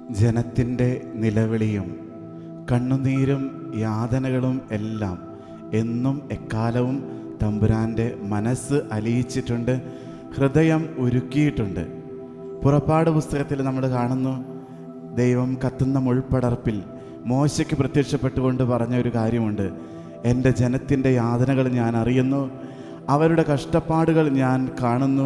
ജനത്തിൻ്റെ നിലവിളിയും കണ്ണുനീരും യാതനകളും എല്ലാം എന്നും എക്കാലവും തമ്പുരാൻ്റെ മനസ്സ് അലിയിച്ചിട്ടുണ്ട് ഹൃദയം ഒരുക്കിയിട്ടുണ്ട് പുറപ്പാട് പുസ്തകത്തിൽ നമ്മൾ കാണുന്നു ദൈവം കത്തുന്ന മുൾപ്പടർപ്പിൽ മോശയ്ക്ക് പ്രത്യക്ഷപ്പെട്ടുകൊണ്ട് പറഞ്ഞ ഒരു കാര്യമുണ്ട് എൻ്റെ ജനത്തിൻ്റെ യാതനകൾ ഞാൻ അറിയുന്നു അവരുടെ കഷ്ടപ്പാടുകൾ ഞാൻ കാണുന്നു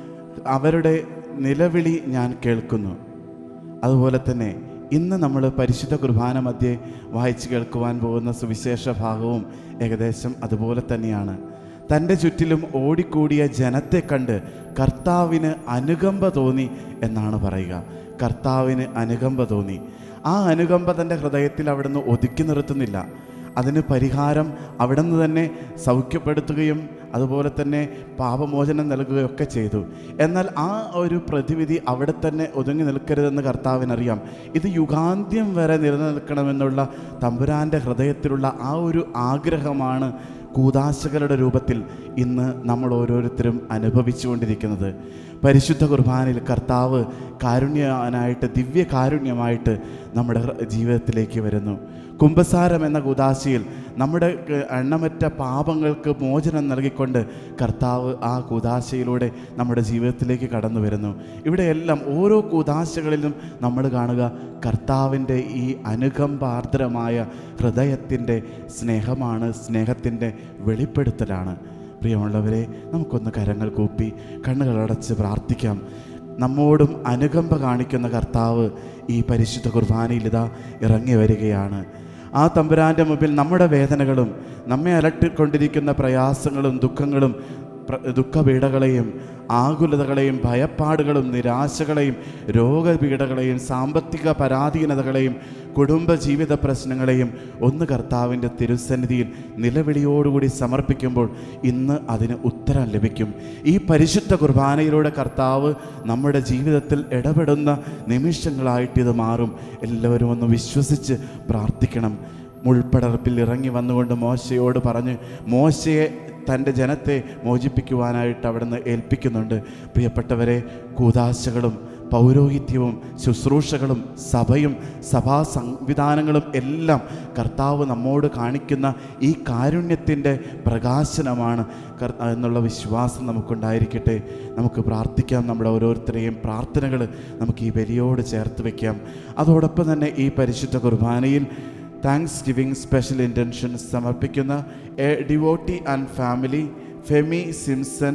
അവരുടെ നിലവിളി ഞാൻ കേൾക്കുന്നു അതുപോലെ തന്നെ ഇന്ന് നമ്മൾ പരിശുദ്ധ കുർബാന മധ്യേ വായിച്ചു കേൾക്കുവാൻ പോകുന്ന സുവിശേഷ ഭാഗവും ഏകദേശം അതുപോലെ തന്നെയാണ് തൻ്റെ ചുറ്റിലും ഓടിക്കൂടിയ ജനത്തെ കണ്ട് കർത്താവിന് അനുകമ്പ തോന്നി എന്നാണ് പറയുക കർത്താവിന് അനുകമ്പ തോന്നി ആ അനുകമ്പ തൻ്റെ ഹൃദയത്തിൽ അവിടുന്ന് ഒതുക്കി നിർത്തുന്നില്ല അതിന് പരിഹാരം അവിടെ നിന്ന് തന്നെ സൗഖ്യപ്പെടുത്തുകയും അതുപോലെ തന്നെ പാപമോചനം നൽകുകയൊക്കെ ചെയ്തു എന്നാൽ ആ ഒരു പ്രതിവിധി അവിടെ തന്നെ ഒതുങ്ങി നിൽക്കരുതെന്ന് കർത്താവിനറിയാം ഇത് യുഗാന്ത്യം വരെ നിലനിൽക്കണമെന്നുള്ള തമ്പുരാൻ്റെ ഹൃദയത്തിലുള്ള ആ ഒരു ആഗ്രഹമാണ് കൂതാശകളുടെ രൂപത്തിൽ ഇന്ന് നമ്മൾ ഓരോരുത്തരും അനുഭവിച്ചുകൊണ്ടിരിക്കുന്നത് പരിശുദ്ധ കുർബാനയിൽ കർത്താവ് കാരുണ്യനായിട്ട് ദിവ്യ കാരുണ്യമായിട്ട് നമ്മുടെ ഹൃ- ജീവിതത്തിലേക്ക് വരുന്നു കുംഭസാരം എന്ന കുദാശയിൽ നമ്മുടെ ക- എണ്ണമറ്റ പാപങ്ങൾക്ക് മോചനം നൽകിക്കൊണ്ട് കർത്താവ് ആ കുദാശയിലൂടെ നമ്മുടെ ജീവിതത്തിലേക്ക് കടന്നു വരുന്നു ഇവിടെയെല്ലാം ഓരോ കുദാശകളിലും നമ്മൾ കാണുക കർത്താവിൻ്റെ ഈ അനുകമ്പാർദ്രമായ ഹൃദയത്തിൻ്റെ സ്നേഹമാണ് സ്നേഹത്തിൻ്റെ വെളിപ്പെടുത്തലാണ് പ്രിയമുള്ളവരെ നമുക്കൊന്ന് കരങ്ങൾ കൂപ്പി കണ്ണുകൾ അടച്ച് പ്രാർത്ഥിക്കാം നമ്മോടും അനുകമ്പ കാണിക്കുന്ന കർത്താവ് ഈ പരിശുദ്ധ കുർബാനയിൽ ഇതാ ഇറങ്ങി വരികയാണ് ആ തമ്പുരാൻ്റെ മുമ്പിൽ നമ്മുടെ വേദനകളും നമ്മെ അലട്ടിക്കൊണ്ടിരിക്കുന്ന പ്രയാസങ്ങളും ദുഃഖങ്ങളും പ്ര- ദുഃഖപീഠകളെയും ആകുലതകളെയും ഭയപ്പാടുകളും നിരാശകളെയും രോഗപീഠകളെയും സാമ്പത്തിക പരാധീനതകളെയും കുടുംബ ജീവിത പ്രശ്നങ്ങളെയും ഒന്ന് കർത്താവിൻ്റെ തിരുസന്നിധിയിൽ നിലവിളിയോടുകൂടി സമർപ്പിക്കുമ്പോൾ ഇന്ന് അതിന് ഉത്തരം ലഭിക്കും ഈ പരിശുദ്ധ കുർബാനയിലൂടെ കർത്താവ് നമ്മുടെ ജീവിതത്തിൽ ഇടപെടുന്ന നിമിഷങ്ങളായിട്ട് ഇത് മാറും എല്ലാവരും ഒന്ന് വിശ്വസിച്ച് പ്രാർത്ഥിക്കണം മുൾപ്പടർപ്പിൽ ഇറങ്ങി വന്നുകൊണ്ട് മോശയോട് പറഞ്ഞ് മോശയെ തൻ്റെ ജനത്തെ മോചിപ്പിക്കുവാനായിട്ട് അവിടുന്ന് ഏൽപ്പിക്കുന്നുണ്ട് പ്രിയപ്പെട്ടവരെ കൂതാശകളും പൗരോഹിത്യവും ശുശ്രൂഷകളും സഭയും സഭാ സംവിധാനങ്ങളും എല്ലാം കർത്താവ് നമ്മോട് കാണിക്കുന്ന ഈ കാരുണ്യത്തിൻ്റെ പ്രകാശനമാണ് കർ- എന്നുള്ള വിശ്വാസം നമുക്കുണ്ടായിരിക്കട്ടെ നമുക്ക് പ്രാർത്ഥിക്കാം നമ്മുടെ ഓരോരുത്തരെയും പ്രാർത്ഥനകൾ നമുക്ക് ഈ ബലിയോട് ചേർത്ത് വയ്ക്കാം അതോടൊപ്പം തന്നെ ഈ പരിശുദ്ധ കുർബാനയിൽ താങ്ക്സ് ഗിവിംഗ് സ്പെഷ്യൽ ഇൻറ്റൻഷൻ സമർപ്പിക്കുന്ന a devotee and family Femi Simson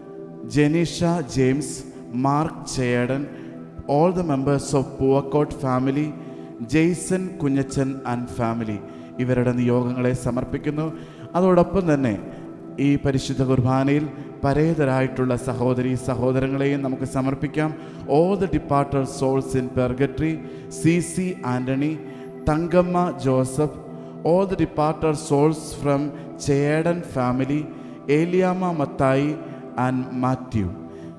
Jeneesha James Mark Chedan all the members of Poovakkottu family Jaison Kunjachan and family ഇവരുടെ നിയോഗങ്ങളെ സമർപ്പിക്കുന്നു അതോടൊപ്പം തന്നെ ഈ പരിശുദ്ധ കുർബാനയിൽ പരേതരായിട്ടുള്ള സഹോദരി സഹോദരങ്ങളെയും നമുക്ക് സമർപ്പിക്കാം all the departed souls in purgatory C C Antony Thankamma Joseph all the departed souls from Chedan family Eliyamma Mathai and Mathew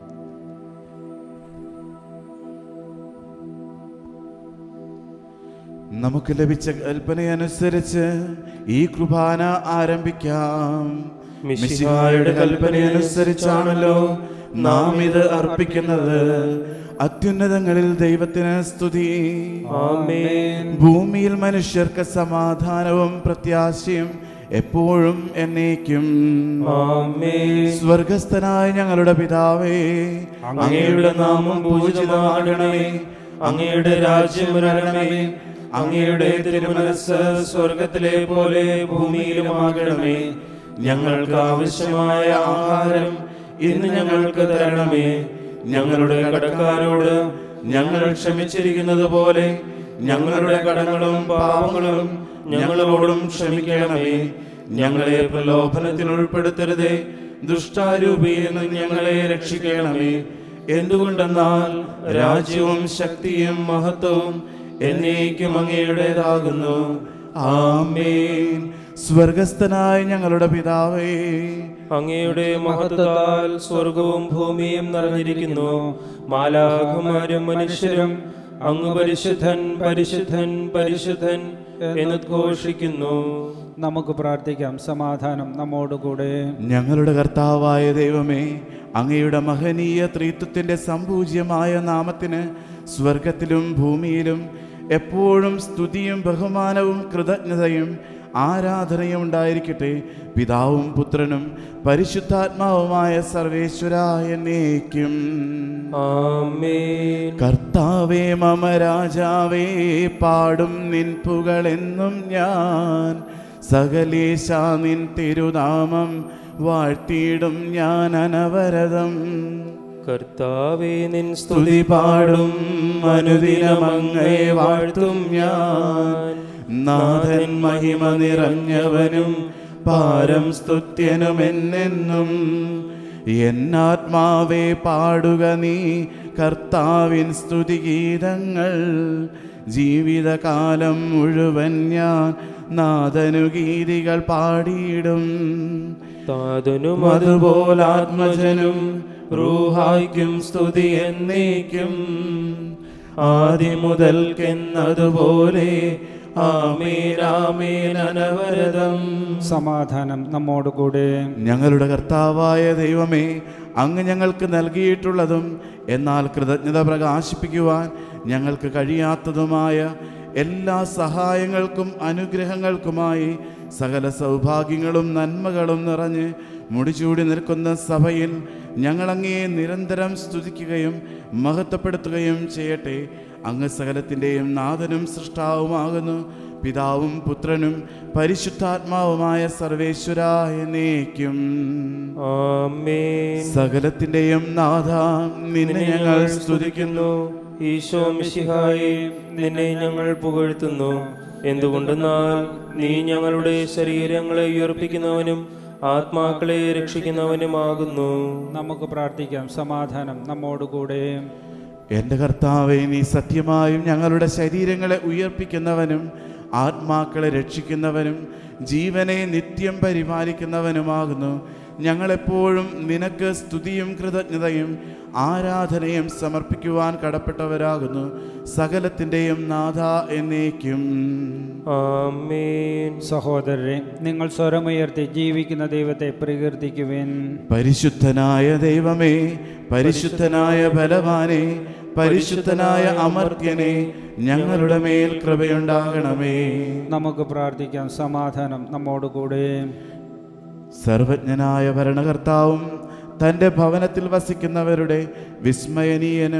നമുക്ക് ലഭിച്ച കൽപ്പനയനുസരിച്ച് ഈ കുർബാന ആരംഭിക്കാം മിശിഹായുടെ കൽപ്പനയനുസരിച്ചാണല്ലോ നാം ഇത് അർപ്പിക്കുന്നത് അത്യുന്നതങ്ങളിൽ ദൈവത്തിന് സ്തുതി ആമേൻ ഭൂമിയിൽ മനുഷ്യർക്ക് സമാധാനവും പ്രത്യാശയും എപ്പോഴും എന്നേക്കും ആമേൻ സ്വർഗസ്ഥനായ ഞങ്ങളുടെ പിതാവേ അങ്ങയുടെ നാമം പൂജിതമാകണമേ അങ്ങയുടെ രാജ്യം വരണമേ അങ്ങയുടെ തിരുമനസ് സ്വർഗത്തിലെ പോലെ ഭൂമിയിലുമാകണമേ ഞങ്ങൾക്ക് ആവശ്യമായ ആഹാരം ഇന്ന് ഞങ്ങൾക്ക് തരണമേ ഞങ്ങളുടെ കടക്കാരോട് ഞങ്ങൾ ക്ഷമിച്ചിരിക്കുന്നത് പോലെ ഞങ്ങളുടെ കടങ്ങളും പാപങ്ങളും ഞങ്ങളോടും ക്ഷമിക്കണമേ ഞങ്ങളെ പ്രലോഭനത്തിൽ ഉൾപ്പെടുത്തരുതേ ദുഷ്ടാരൂപിയിൽ നിന്ന് ഞങ്ങളെ രക്ഷിക്കണമേ എന്തുകൊണ്ടെന്നാൽ രാജ്യവും ശക്തിയും മഹത്വവും എന്നേക്കും അങ്ങയുടേതാകുന്നു ആമേൻ സ്വർഗസ്ഥനായ ഞങ്ങളുടെ പിതാവേ അങ്ങയുടെ മഹത്വത്താൽ സ്വർഗവും ഭൂമിയും നിറഞ്ഞിരിക്കുന്നു മാലാഖമാരും മനുഷ്യരും അങ്ങ് പരിശുദ്ധൻ പരിശുദ്ധൻ പരിശുദ്ധൻ എന്നുദ്ഘോഷിക്കുന്നു നമുക്ക് പ്രാർത്ഥിക്കാം സമാധാനം നമ്മോടുകൂടെ ഞങ്ങളുടെ കർത്താവായ ദൈവമേ അങ്ങയുടെ മഹനീയ ത്രിത്വത്തിൻ്റെ സമ്പൂജ്യമായ നാമത്തിന് സ്വർഗത്തിലും ഭൂമിയിലും എപ്പോഴും സ്തുതിയും ബഹുമാനവും കൃതജ്ഞതയും ആരാധനയും ഉണ്ടായിരിക്കട്ടെ പിതാവും പുത്രനും പരിശുദ്ധാത്മാവുമായ സർവേശ്വര എന്നേക്കും ആമേൻ കർത്താവേ മമ രാജാവേ പാടും നിൻ പുകളെന്നും ഞാൻ സകലേശ നിൻ തിരുനാമം വാഴ്ത്തിയിടും ഞാൻ അനവരതം കർത്താവേ നിൻ സ്തുതി സ്തുതി പാടും അനുദിനമങ്ങയെ വാഴ്ത്തും ഞാൻ നാഥൻ മഹിമ നിറഞ്ഞവനും പാരം സ്തുത്യനും എന്നെന്നും എന്നാത്മാവേ പാടുക നീ കർത്താവിൻ സ്തുതിഗീതങ്ങൾ ജീവിതകാലം മുഴുവൻ ഞാൻ നാഥനു ഗീതികൾ പാടിയിടും താതനും അതുപോലെ ആത്മജനും റൂഹായ്ക്കും സ്തുതി എന്നേക്കും ആദ്യം മുതൽക്കെന്നതുപോലെ ആമേൻ അനവരതം സമാധാനം നമ്മോടുകൂടെ ഞങ്ങളുടെ കർത്താവായ ദൈവമേ അങ്ങ് ഞങ്ങൾക്ക് നൽകിയിട്ടുള്ളതും എന്നാൽ കൃതജ്ഞത പ്രകാശിപ്പിക്കുവാൻ ഞങ്ങൾക്ക് കഴിയാത്തതുമായ എല്ലാ സഹായങ്ങൾക്കും അനുഗ്രഹങ്ങൾക്കുമായി സകല സൗഭാഗ്യങ്ങളും നന്മകളും നിറഞ്ഞ് മുടിചൂടി നിൽക്കുന്ന സഭയിൽ ഞങ്ങളങ്ങയെ നിരന്തരം സ്തുതിക്കുകയും മഹത്വപ്പെടുത്തുകയും ചെയ്യട്ടെ അങ്ങ് സകലത്തിൻ്റെയും നാഥനും സൃഷ്ടാവുമാകുന്നു പിതാവും പുത്രനും പരിശുദ്ധാത്മാവുമായ സർവേശ്വര എന്നേക്കും ആമേൻ സകലത്തിൻ്റെയും നാഥ നിന്നെ ഞങ്ങൾ സ്തുതിക്കുന്നു ഈശോ മിശിഹായെ നിന്നെ ഞങ്ങൾ പുകഴ്ത്തുന്നു എന്തുകൊണ്ടെന്നാൽ നീ ഞങ്ങളുടെ ശരീരങ്ങളെ ഉയർപ്പിക്കുന്നവനും ആത്മാക്കളെ രക്ഷിക്കുന്നവനുമാകുന്നു നമുക്ക് പ്രാർത്ഥിക്കാം സമാധാനം നമ്മോടുകൂടെ എൻ്റെ കർത്താവെ നീ സത്യമായും ഞങ്ങളുടെ ശരീരങ്ങളെ ഉയർപ്പിക്കുന്നവനും ആത്മാക്കളെ രക്ഷിക്കുന്നവനും ജീവനെ നിത്യം പരിപാലിക്കുന്നവനുമാകുന്നു ഞങ്ങളെപ്പോഴും നിനക്ക് സ്തുതിയും കൃതജ്ഞതയും ആരാധനയും സമർപ്പിക്കുവാൻ കടപ്പെട്ടവരാകുന്നു സകലത്തിൻ്റെയും നാഥ എന്നേക്കും ആമേൻ സഹോദരരെ നിങ്ങൾ സ്വരമുയർത്തി ജീവിക്കുന്ന ദൈവത്തെ പ്രകീർത്തിക്കുവിൻ പരിശുദ്ധനായ ദൈവമേ പരിശുദ്ധനായ ബലവാനെ പരിശുദ്ധനായ അമർത്യനെ ഞങ്ങളുടെ മേൽ കൃപയുണ്ടാകണമേ നമുക്ക് പ്രാർത്ഥിക്കാം സമാധാനം നമ്മോടുകൂടെ സർവജ്ഞനായ ഭരണകർത്താവും തൻ്റെ ഭവനത്തിൽ വസിക്കുന്നവരുടെ വിസ്മയനീയന്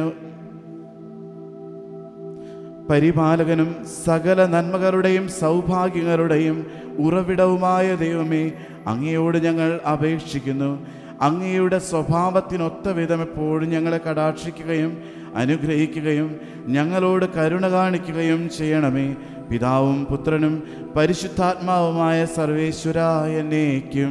പരിപാലകനും സകല നന്മകളുടെയും സൗഭാഗ്യങ്ങളുടെയും ഉറവിടവുമായ ദൈവമേ അങ്ങയോട് ഞങ്ങൾ അപേക്ഷിക്കുന്നു അങ്ങയുടെ സ്വഭാവത്തിനൊത്ത വിധം എപ്പോഴും ഞങ്ങളെ കടാക്ഷിക്കുകയും അനുഗ്രഹിക്കുകയും ഞങ്ങളോട് കരുണ കാണിക്കുകയും ചെയ്യണമേ പിതാവും പുത്രനും പരിശുദ്ധാത്മാവുമായ സർവേശ്വര എന്നേക്കും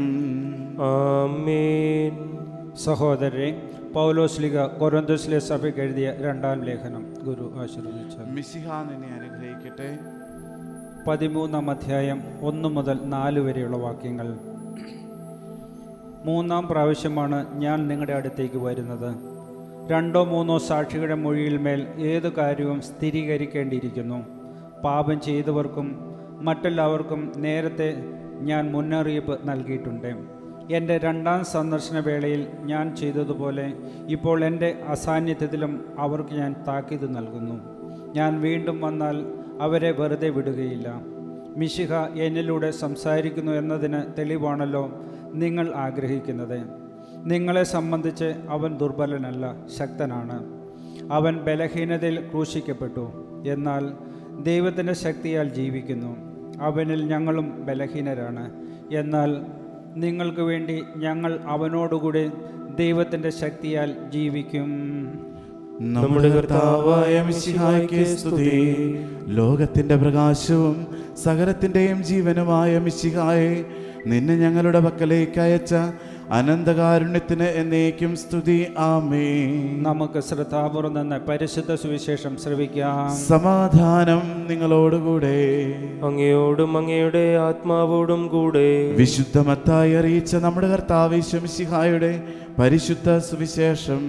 ആമേൻ സഹോദരരെ പൗലോസ്ലിക കൊരന്തോസിലെ സഭയ്ക്ക് എഴുതിയ രണ്ടാം ലേഖനം ഗുരു ആശീർവദിച്ചു മിശിഹ നിന്നെ അനുഗ്രഹിക്കട്ടെ പതിമൂന്നാം അധ്യായം ഒന്ന് മുതൽ നാല് വരെയുള്ള വാക്യങ്ങൾ മൂന്നാം പ്രാവശ്യമാണ് ഞാൻ നിങ്ങളുടെ അടുത്തേക്ക് വരുന്നത് രണ്ടോ മൂന്നോ സാക്ഷികളുടെ മൊഴിയിൽ മേൽ ഏതു കാര്യവും സ്ഥിരീകരിക്കേണ്ടിയിരിക്കുന്നു പാപം ചെയ്തവർക്കും മറ്റെല്ലാവർക്കും നേരത്തെ ഞാൻ മുന്നറിയിപ്പ് നൽകിയിട്ടുണ്ട് എൻ്റെ രണ്ടാം സന്ദർശന വേളയിൽ ഞാൻ ചെയ്തതുപോലെ ഇപ്പോൾ എൻ്റെ അസാന്നിധ്യത്തിലും അവർക്ക് ഞാൻ താക്കീത് നൽകുന്നു ഞാൻ വീണ്ടും വന്നാൽ അവരെ വെറുതെ വിടുകയില്ല മിശിഹ എന്നിലൂടെ സംസാരിക്കുന്നു എന്നതിന് തെളിവാണല്ലോ നിങ്ങൾ ആഗ്രഹിക്കുന്നത് നിങ്ങളെ സംബന്ധിച്ച് അവൻ ദുർബലനല്ല ശക്തനാണ് അവൻ ബലഹീനതയിൽ ക്രൂശിക്കപ്പെട്ടു എന്നാൽ ദൈവത്തിൻ്റെ ശക്തിയാൽ ജീവിക്കുന്നു അവനിൽ ഞങ്ങളും ബലഹീനരാണ് എന്നാൽ നിങ്ങൾക്ക് വേണ്ടി ഞങ്ങൾ അവനോടുകൂടി ദൈവത്തിൻ്റെ ശക്തിയാൽ ജീവിക്കും നമ്മുടെ കർത്താവായ മിശിഹായ്ക്ക് സ്തുതി ലോകത്തിന്റെ പ്രകാശവും സകലത്തിന്റെയും ജീവനുമായ മിശിഹായെ നിന്നെ ഞങ്ങളുടെ പക്കലേക്ക് അയച്ച അനന്തകാരുണ്യത്തിന് എന്നേക്കും സ്തുതി ആമേ നമുക്ക് ശ്രദ്ധാപൂർവം നിന്ന് പരിശുദ്ധ സുവിശേഷം ശ്രവിക്കാം സമാധാനം നിങ്ങളോടുകൂടെ അങ്ങയോടും അങ്ങയുടെ ആത്മാവോടും കൂടെ വിശുദ്ധമത്തായി അറിയിച്ച നമ്മുടെ കർത്താവ് മിശിഹായുടെ പരിശുദ്ധ സുവിശേഷം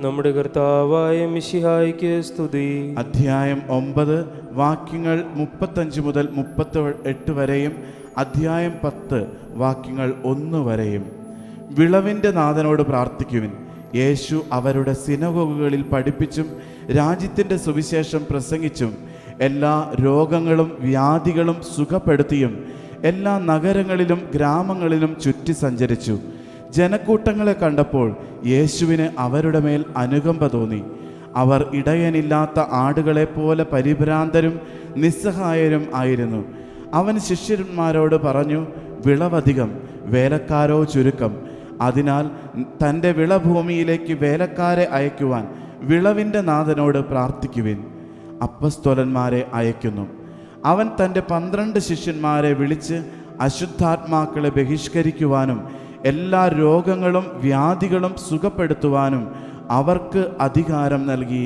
നമ്മുടെ കർത്താവായ മിശിഹായ്ക്ക് സ്തുതി അധ്യായം ഒമ്പത് വാക്യങ്ങൾ മുപ്പത്തഞ്ച് മുതൽ മുപ്പത്തി എട്ട് വരെയും അധ്യായം പത്ത് വാക്യങ്ങൾ ഒന്ന് വരെയും വിളവിൻ്റെ നാഥനോട് പ്രാർത്ഥിക്കുവിൻ യേശു അവരുടെ സിനഗോഗുകളിൽ പഠിപ്പിച്ചും രാജ്യത്തിൻ്റെ സുവിശേഷം പ്രസംഗിച്ചും എല്ലാ രോഗങ്ങളും വ്യാധികളും സുഖപ്പെടുത്തിയും എല്ലാ നഗരങ്ങളിലും ഗ്രാമങ്ങളിലും ചുറ്റി സഞ്ചരിച്ചു ജനക്കൂട്ടങ്ങളെ കണ്ടപ്പോൾ യേശുവിന് അവരുടെ മേൽ അനുകമ്പ തോന്നി അവർ ഇടയനില്ലാത്ത ആടുകളെ പോലെ പരിഭ്രാന്തരും നിസ്സഹായരും ആയിരുന്നു അവൻ ശിഷ്യന്മാരോട് പറഞ്ഞു വിളവധികം വേലക്കാരോ ചുരുക്കം അതിനാൽ തൻ്റെ വിളഭൂമിയിലേക്ക് വേലക്കാരെ അയക്കുവാൻ വിളവിൻ്റെ നാഥനോട് പ്രാർത്ഥിക്കുവിൻ അപ്പസ്തോലന്മാരെ അയക്കുന്നു അവൻ തൻ്റെ പന്ത്രണ്ട് ശിഷ്യന്മാരെ വിളിച്ച് അശുദ്ധാത്മാക്കളെ ബഹിഷ്കരിക്കുവാനും എല്ലാ രോഗങ്ങളും വ്യാധികളും സുഖപ്പെടുത്തുവാനും അവർക്ക് അധികാരം നൽകി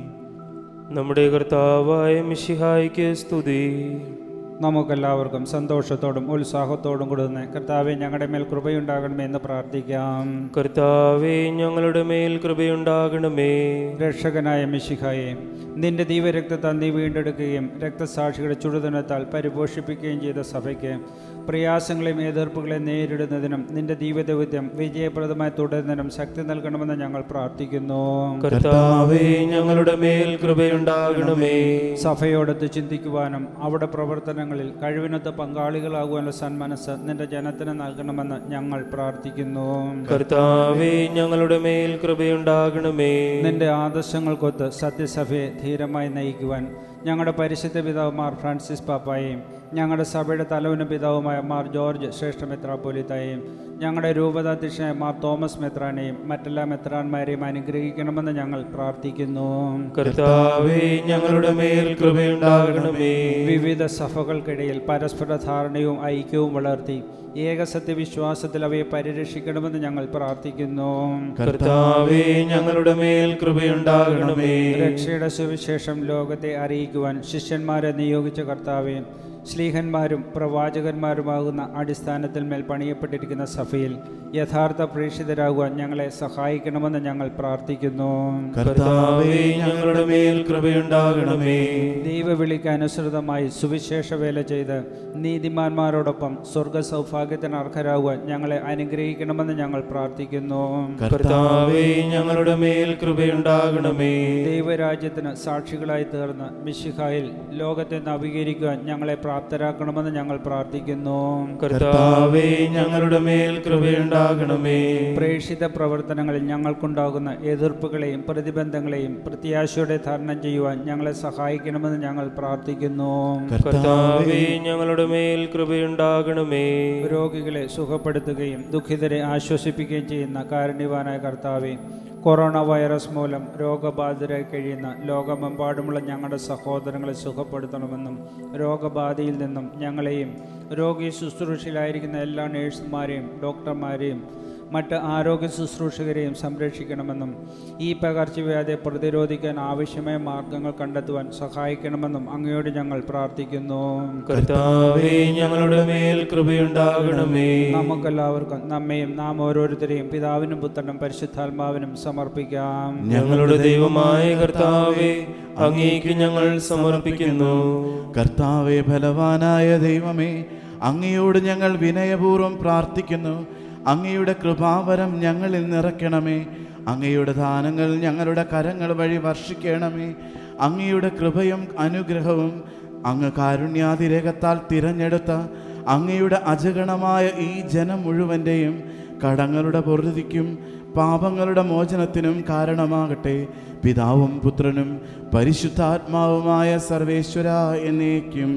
നമ്മുടെ കർത്താവായ മിശിഹായ്ക്ക് സ്തുതി നമുക്കെല്ലാവർക്കും സന്തോഷത്തോടും ഉത്സാഹത്തോടും കൂടുന്ന കർത്താവെ ഞങ്ങളുടെ മേൽ കൃപയുണ്ടാകണമേ എന്ന് പ്രാർത്ഥിക്കാം കർത്താവേ ഞങ്ങളുടെ മേൽ കൃപയുണ്ടാകണമേ രക്ഷകനായ മിശിഹായെ നിന്റെ ദീപരക്തത്താൽ നീ വീണ്ടെടുക്കുകയും രക്തസാക്ഷികളുടെ ചുടുതനത്താൽ പരിപോഷിപ്പിക്കുകയും ചെയ്ത സഭയ്ക്ക് പ്രയാസങ്ങളെയും എതിർപ്പുകളെയും നേരിടുന്നതിനും നിന്റെ ദീപദൗത്യം വിജയപ്രദമായി തുടരുന്നതിനും ശക്തി നൽകണമെന്ന് ഞങ്ങൾ പ്രാർത്ഥിക്കുന്നു കർത്താവേ ഞങ്ങളുടെ മേൽ കൃപയുണ്ടാകണമേ സഭയോടൊത്ത് ചിന്തിക്കുവാനും അവിടെ പ്രവർത്തനങ്ങളിൽ കഴിവിനൊത്ത് പങ്കാളികളാകുവാനുള്ള സന്മനസ് നിന്റെ ജനത്തിന് നൽകണമെന്ന് ഞങ്ങൾ പ്രാർത്ഥിക്കുന്നു കർത്താവേ ഞങ്ങളുടെ മേൽ കൃപയുണ്ടാകണമേ നിന്റെ ആദർശങ്ങൾക്കൊത്ത് സത്യസഭയെ ധീരമായി നയിക്കുവാൻ ഞങ്ങളുടെ പരിശുദ്ധ പിതാവുമാർ ഫ്രാൻസിസ് പാപ്പായെയും ഞങ്ങളുടെ സഭയുടെ തലവനും പിതാവുമായ മാർ ജോർജ് ശ്രേഷ്ഠ മെത്രാപ്പോലിത്തായെയും ഞങ്ങളുടെ രൂപതാധ്യക്ഷനായ മാർ തോമസ് മെത്രാനെയും മറ്റെല്ലാ മെത്രാന്മാരെയും അനുഗ്രഹിക്കണമെന്ന് ഞങ്ങൾ പ്രാർത്ഥിക്കുന്നു കർത്താവേ ഞങ്ങളുടെ മേൽ കൃപയുണ്ടാകണമേ വിവിധ സഭകൾക്കിടയിൽ പരസ്പര ധാരണയും ഐക്യവും വളർത്തി ഏകസത്യവിശ്വാസത്തിൽ അവയെ പരിരക്ഷിക്കണമെന്ന് ഞങ്ങൾ പ്രാർത്ഥിക്കുന്നു കർത്താവേ ഞങ്ങളുടെ മേൽ കൃപയുണ്ടാകണമേ രക്ഷയുടെ സുവിശേഷം ലോകത്തെ അറിയിക്കുവാൻ ശിഷ്യന്മാരെ നിയോഗിച്ച കർത്താവെ ശ്ലീഹന്മാരും പ്രവാചകന്മാരുമാകുന്ന അടിസ്ഥാനത്തിൽ മേൽ പണിയപ്പെട്ടിരിക്കുന്ന സഭയിൽ യഥാർത്ഥ പ്രേക്ഷിതരാകുവാൻ ഞങ്ങളെ സഹായിക്കണമെന്ന് ഞങ്ങൾ പ്രാർത്ഥിക്കുന്നു കർത്താവേ ഞങ്ങളുടെ മേൽ കൃപയുണ്ടാകണമേ ദൈവവിളിക്ക് അനുസൃതമായി സുവിശേഷ വേല ചെയ്ത് നീതിമാന്മാരോടൊപ്പം സ്വർഗ സൗഭാഗ്യത്തിന് അർഹരാകുവാൻ ഞങ്ങളെ അനുഗ്രഹിക്കണമെന്ന് ഞങ്ങൾ പ്രാർത്ഥിക്കുന്നു കർത്താവേ ഞങ്ങളുടെ മേൽ കൃപയുണ്ടാകണമേ ദൈവരാജ്യത്തിന് സാക്ഷികളായി തീർന്ന് മിശിഹായിൽ ലോകത്തെ നവീകരിക്കുവാൻ ഞങ്ങളെ പ്രാപ്തരാക്കണമെന്ന് ഞങ്ങൾ പ്രാർത്ഥിക്കുന്നു കർത്താവേ ഞങ്ങളുടെ മേൽ കൃപയുണ്ടാകണമേ പ്രേക്ഷിത പ്രവർത്തനങ്ങളിൽ ഞങ്ങൾക്കുണ്ടാകുന്ന എതിർപ്പുകളെയും പ്രതിബന്ധങ്ങളെയും പ്രത്യാശയോടെ തരണം ചെയ്യുവാൻ ഞങ്ങളെ സഹായിക്കണമെന്ന് ഞങ്ങൾ പ്രാർത്ഥിക്കുന്നു കർത്താവേ ഞങ്ങളുടെ മേൽ കൃപയുണ്ടാകണമേ രോഗികളെ സുഖപ്പെടുത്തുകയും ദുഃഖിതരെ ആശ്വസിപ്പിക്കുകയും ചെയ്യുന്ന കാരുണ്യവാനായ കർത്താവെ കൊറോണ വൈറസ് മൂലം രോഗബാധിതരായി കഴിയുന്ന ലോകമെമ്പാടുമുള്ള ഞങ്ങളുടെ സഹോദരങ്ങളെ സുഖപ്പെടുത്തണമെന്നും രോഗബാധയിൽ നിന്നും ഞങ്ങളെയും രോഗി ശുശ്രൂഷയിലായിരിക്കുന്ന എല്ലാ നേഴ്സുമാരെയും ഡോക്ടർമാരെയും മറ്റ് ആരോഗ്യ ശുശ്രൂഷകരെയും സംരക്ഷിക്കണമെന്നും ഈ പകർച്ചവ്യാധിയെ പ്രതിരോധിക്കാൻ ആവശ്യമായ മാർഗങ്ങൾ കണ്ടെത്തുവാൻ സഹായിക്കണമെന്നും അങ്ങയോട് ഞങ്ങൾ പ്രാർത്ഥിക്കുന്നു കർത്താവേ ഞങ്ങളുടെ മേൽ കൃപയുണ്ടാകണമേ നമുക്കെല്ലാവർക്കും നമ്മയും നാം ഓരോരുത്തരെയും പിതാവിനും പുത്രനും പരിശുദ്ധാത്മാവിനും സമർപ്പിക്കാം ഞങ്ങളുടെ ദൈവമായ കർത്താവേ അങ്ങേക്ക് ഞങ്ങൾ സമർപ്പിക്കുന്നു കർത്താവെ ഫലവാനായ ദൈവമേ അങ്ങയോട് ഞങ്ങൾ വിനയപൂർവ്വം പ്രാർത്ഥിക്കുന്നു അങ്ങയുടെ കൃപാവരം ഞങ്ങളിൽ നിറയ്ക്കണമേ അങ്ങയുടെ ദാനങ്ങൾ ഞങ്ങളുടെ കരങ്ങൾ വഴി വർഷിക്കണമേ അങ്ങയുടെ കൃപയും അനുഗ്രഹവും അങ്ങ് കാരുണ്യാതിരേകത്താൽ തിരഞ്ഞെടുത്ത അങ്ങയുടെ അജഗണമായ ഈ ജനം മുഴുവൻ്റെയും കടങ്ങളുടെ പൊറുതിക്കും പാപങ്ങളുടെ മോചനത്തിനും കാരണമാകട്ടെ പിതാവും പുത്രനും പരിശുദ്ധാത്മാവുമായ സർവേശ്വര എന്നേക്കും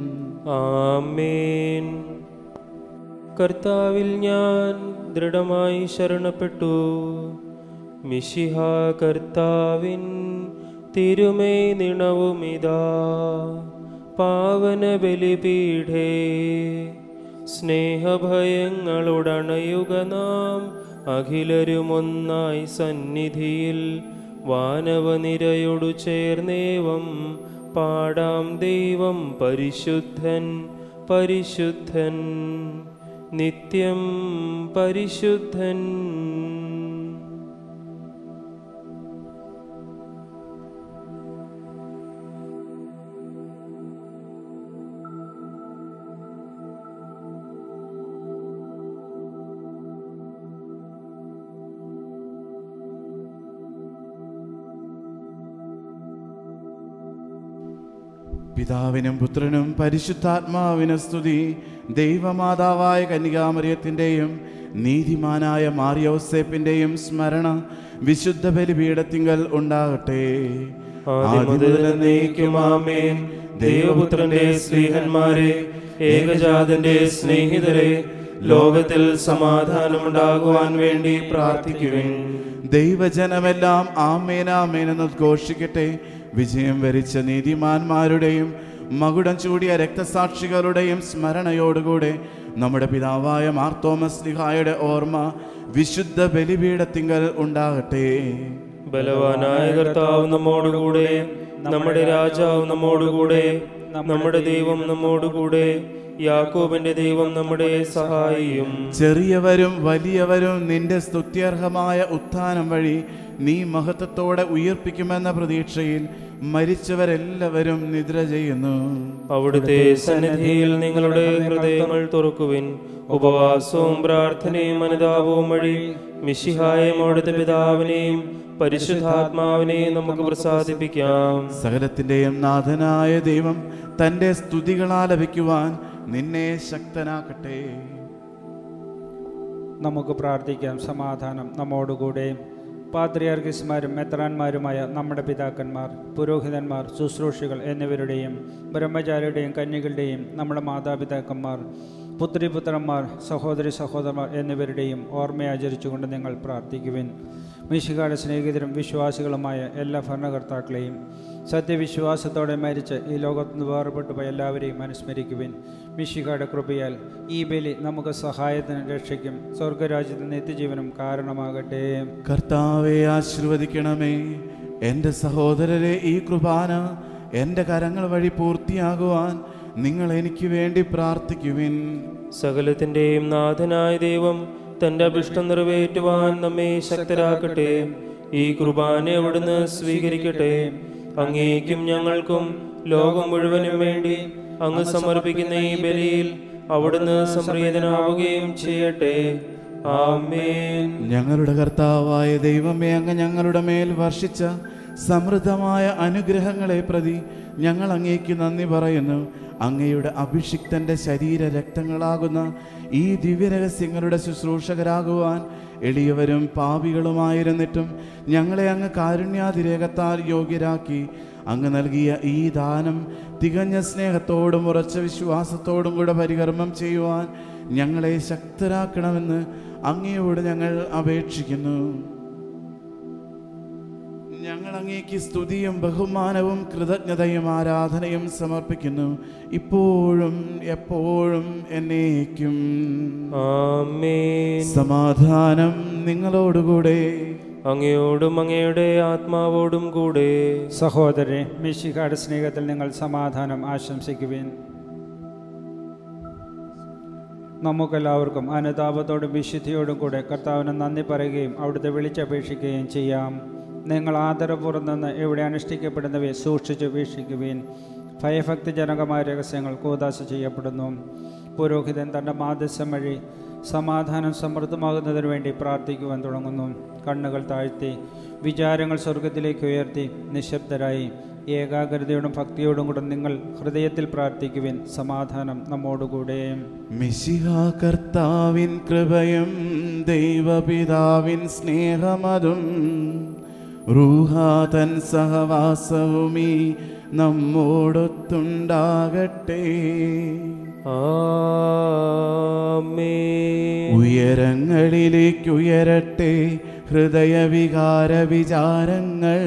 ആമേൻ കർത്താവിൽ ഞാൻ ദൃഢമായി ശരണപ്പെട്ടു മിശിഹ കർത്താവിൻ തിരുമേ നിണവുമിതാ പാവന ബലിപീഠേ സ്നേഹഭയങ്ങളുടണയുക നാം അഖിലരുമൊന്നായി സന്നിധിയിൽ വാനവനിരയോടു ചേർന്നേവം പാടാം ദൈവം പരിശുദ്ധൻ പരിശുദ്ധൻ നിത്യം പരിശുദ്ധൻ പിതാവിനും പുത്രനും പരിശുദ്ധാത്മാവിനും സ്തുതി ദൈവമാതാവായ കന്യകാമറിയത്തിൻ്റെയും നീതിമാനായ മാറിയോസേപ്പിൻ്റെയും സ്മരണ വിശുദ്ധ ബലിപീഠത്തിങ്കൽ ഉണ്ടാകട്ടെ ആദ്യം മുതൽ എന്നേക്കും ആമേൻ ദൈവപുത്രന്റെ സ്നേഹന്മാരെ ഏകജാതന്റെ സ്നേഹിതരെ ലോകത്തിൽ സമാധാനമുണ്ടാകുവാൻ വേണ്ടി പ്രാർത്ഥിക്കുവിൻ ദൈവജനമെല്ലാം ആമേനാമേൻ എന്ന് ഉദ്ഘോഷിക്കട്ടെ വിജയം വരിച്ച നീതിമാന്മാരുടെയും മകുടം ചൂടിയ രക്തസാക്ഷികളുടെയും സ്മരണയോടുകൂടെ നമ്മുടെ പിതാവായ മാർത്തോമസ് ലിഹായുടെ ഓർമ്മ വിശുദ്ധ ബലിപീഠത്തിങ്കൽ ഉണ്ടാകട്ടെ ബലവാനായ കർത്താവ് നമ്മോടുകൂടെ നമ്മുടെ രാജാവ് നമ്മോടുകൂടെ നമ്മുടെ ദൈവം നമ്മോടുകൂടെ യാക്കോബിന്റെ ദൈവം നമ്മുടെ സഹായിയും ചെറിയവരും വലിയവരും നിന്റെ സ്തുത്യർഹമായ ഉത്ഥാനം വഴി നീ മഹത്വത്തോടെ ഉയർപ്പിക്കുമെന്ന പ്രതീക്ഷയിൽ മരിച്ചവരെല്ലാവരും നിദ്ര ചെയ്യുന്നു അവിടുത്തെ സന്നിധിയിൽ നിങ്ങളുടെ ഹൃദയങ്ങൾ തുറക്കുവിൻ ഉപവാസവും പ്രാർത്ഥനയും അനുതാപവും വഴി മിശിഹായും അവിടുത്തെ പിതാവിനെയും പരിശുദ്ധാത്മാവിനെയും നമുക്ക് പ്രസാദിപ്പിക്കാം സകലത്തിൻ്റെയും നാഥനായ ദൈവം തൻ്റെ സ്തുതികളാലപിക്കുവാൻ നിന്നെ ശക്തനാക്കട്ടെ നമുക്ക് പ്രാർത്ഥിക്കാം സമാധാനം നമ്മോടുകൂടെ പാത്രിയാർക്കിസ്മാരും മെത്രാന്മാരുമായ നമ്മുടെ പിതാക്കന്മാർ പുരോഹിതന്മാർ ശുശ്രൂഷികൾ എന്നിവരുടെയും ബ്രഹ്മചാരിയുടെയും കന്യകളുടെയും നമ്മുടെ മാതാപിതാക്കന്മാർ പുത്രിപുത്രന്മാർ സഹോദരി സഹോദരന്മാർ എന്നിവരുടെയും ഓർമ്മയാചരിച്ചുകൊണ്ട് നിങ്ങൾ പ്രാർത്ഥിക്കുവിൻ മിശികാട് സ്നേഹിതരും വിശ്വാസികളുമായ എല്ലാ ഭരണകർത്താക്കളെയും സത്യവിശ്വാസത്തോടെ മരിച്ച് ഈ ലോകത്ത് നിന്ന് വേർപെട്ടു പോയ എല്ലാവരെയും അനുസ്മരിക്കുവിൻ മിശികാട് കൃപയാൽ ഈ ബലി നമുക്ക് സഹായത്തിനും രക്ഷയ്ക്കും സ്വർഗരാജ്യത്തിന് നിത്യജീവനും കാരണമാകട്ടെ കർത്താവെ ആശീർവദിക്കണമേ എൻ്റെ സഹോദരരെ ഈ കൃപാന എൻ്റെ കരങ്ങൾ വഴി പൂർത്തിയാകുവാൻ നിങ്ങൾ എനിക്ക് വേണ്ടി പ്രാർത്ഥിക്കുവിൻ സകലത്തിന്റെയും നാഥനായ ദൈവം തന്റെ അഭിഷ്ടം നിറവേറ്റുവാൻ നമ്മെ ശക്തരാക്കട്ടെ ഈ കുർബാന അവിടുന്ന് സ്വീകരിക്കട്ടെ അങ്ങേക്കും ഞങ്ങൾക്കും ലോകം മുഴുവനും വേണ്ടി അങ്ങ് സമർപ്പിക്കുന്ന ഈ ബലിയിൽ അവിടുന്ന് സംപ്രീതനാവുകയും ചെയ്യട്ടെ ആമേൻ ഞങ്ങളുടെ കർത്താവായ ദൈവമേ അങ്ങ് ഞങ്ങളുടെ മേൽ വർഷിച്ച സമൃദ്ധമായ അനുഗ്രഹങ്ങളെ പ്രതി ഞങ്ങൾ അങ്ങേക്ക് നന്ദി പറയുന്നു അങ്ങയുടെ അഭിഷിക്തന്റെ ശരീര രക്തങ്ങളാകുന്ന ഈ ദിവ്യരഹസ്യങ്ങളുടെ ശുശ്രൂഷകരാകുവാൻ എളിയവരും പാപികളുമായിരുന്നിട്ടും ഞങ്ങളെ അങ്ങ് കാരുണ്യാതിരേകത്താൽ യോഗ്യരാക്കി അങ്ങ് നൽകിയ ഈ ദാനം തികഞ്ഞ സ്നേഹത്തോടും ഉറച്ച വിശ്വാസത്തോടും കൂടെ പരികർമ്മം ചെയ്യുവാൻ ഞങ്ങളെ ശക്തരാക്കണമെന്ന് അങ്ങയോട് ഞങ്ങൾ അപേക്ഷിക്കുന്നു ഞങ്ങൾ അങ്ങേക്ക് സ്തുതിയും ബഹുമാനവും കൃതജ്ഞതയും ആരാധനയും സമർപ്പിക്കുന്നു ഇപ്പോഴും എപ്പോഴും എന്നേക്കും ആമേൻ സമാധാനം നിങ്ങളോടുകൂടെ അങ്ങയോടും അങ്ങയുടെ ആത്മാവോടും കൂടെ സഹോദരരെ മിശികാട് സ്നേഹത്തിൽ നിങ്ങൾ സമാധാനം ആശംസിക്കുവിൻ നമുക്കെല്ലാവർക്കും അനുതാപത്തോടും വിശുദ്ധിയോടും കൂടെ കർത്താവിന് നന്ദി പറയുകയും അവിടുത്തെ വിളിച്ചപേക്ഷിക്കുകയും ചെയ്യാം നിങ്ങൾ ആദരപൂർവ്വം നിന്ന് ഇവിടെ അനുഷ്ഠിക്കപ്പെടുന്നവയെ സൂക്ഷിച്ച് വീക്ഷിക്കുവിൻ ഭയഭക്തിജനകമായ രഹസ്യങ്ങൾ കൂതാശ ചെയ്യപ്പെടുന്നു പുരോഹിതൻ തൻ്റെ മാധ്യസ്ഥം വഴി സമാധാനം സമൃദ്ധമാകുന്നതിന് വേണ്ടി പ്രാർത്ഥിക്കുവാൻ തുടങ്ങുന്നു കണ്ണുകൾ താഴ്ത്തി വിചാരങ്ങൾ സ്വർഗത്തിലേക്ക് ഉയർത്തി നിശബ്ദരായി ഏകാഗ്രതയോടും ഭക്തിയോടും കൂടെ നിങ്ങൾ ഹൃദയത്തിൽ പ്രാർത്ഥിക്കുവിൻ സമാധാനം നമ്മോടുകൂടെ മിശിഹ കർത്താവിൻ കൃപയും ദൈവപിതാവിൻ സ്നേഹമതും റൂഹാതൻ സഹവാസവുമീ നമ്മോടൊത്തുണ്ടാകട്ടെ ആമേൻ ഉയരങ്ങളിലേക്കുയരട്ടെ ഹൃദയവികാര വിചാരങ്ങൾ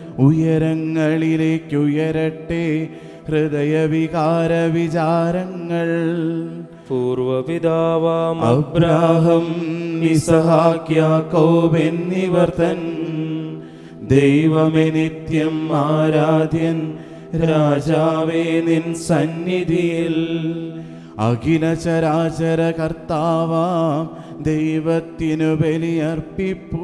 ഉയരങ്ങളിലേക്കുയരട്ടെ ഹൃദയവികാര വിചാരങ്ങൾ പൂർവപിതാവാം അബ്രാഹം ഇസഹാക്യാക്കോബ് എന്നിവർ തൻ ദൈവമേ നിത്യം ആരാധ്യൻ രാജാവേ നിൻ സന്നിധിയിൽ അഖില ചരാചര കർത്താവാം ദൈവത്തിനു ബലിയർപ്പിപ്പൂ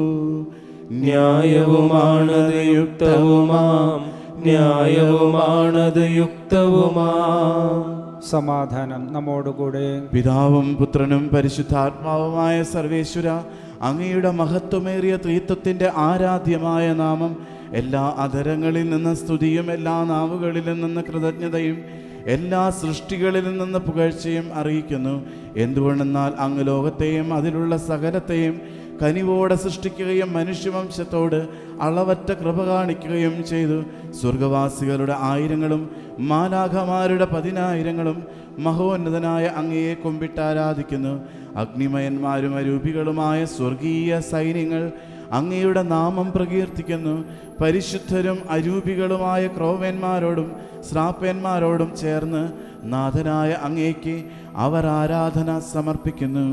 ന്യായവുമാണത് യുക്തവുമാം ന്യായവുമാണത് യുക്തവുമാം സമാധാനം നമ്മോടുകൂടെ പിതാവും പുത്രനും പരിശുദ്ധാത്മാവുമായ സർവേശ്വര അങ്ങയുടെ മഹത്വമേറിയ ത്രീത്വത്തിൻ്റെ ആരാധ്യമായ നാമം എല്ലാ അധരങ്ങളിൽ നിന്ന് സ്തുതിയും എല്ലാ നാവുകളിൽ നിന്ന് കൃതജ്ഞതയും എല്ലാ സൃഷ്ടികളിൽ നിന്ന് പുകഴ്ചയും അറിയിക്കുന്നു എന്തുകൊണ്ടെന്നാൽ അങ്ങ് ലോകത്തെയും അതിലുള്ള സകലത്തെയും കനിവോടെ സൃഷ്ടിക്കുകയും മനുഷ്യവംശത്തോട് അളവറ്റ കൃപ കാണിക്കുകയും ചെയ്തു സ്വർഗവാസികളുടെ ആയിരങ്ങളും മാലാഖമാരുടെ പതിനായിരങ്ങളും മഹോന്നതനായ അങ്ങയെ കുമ്പിട്ട് ആരാധിക്കുന്നു അഗ്നിമയന്മാരും അരൂപികളുമായ സ്വർഗീയ സൈന്യങ്ങൾ അങ്ങയുടെ നാമം പ്രകീർത്തിക്കുന്നു പരിശുദ്ധരും അരൂപികളുമായ ക്രോവന്മാരോടും ശ്രാപ്പന്മാരോടും ചേർന്ന് നാഥനായ അങ്ങേക്ക് അവർ ആരാധന സമർപ്പിക്കുന്നു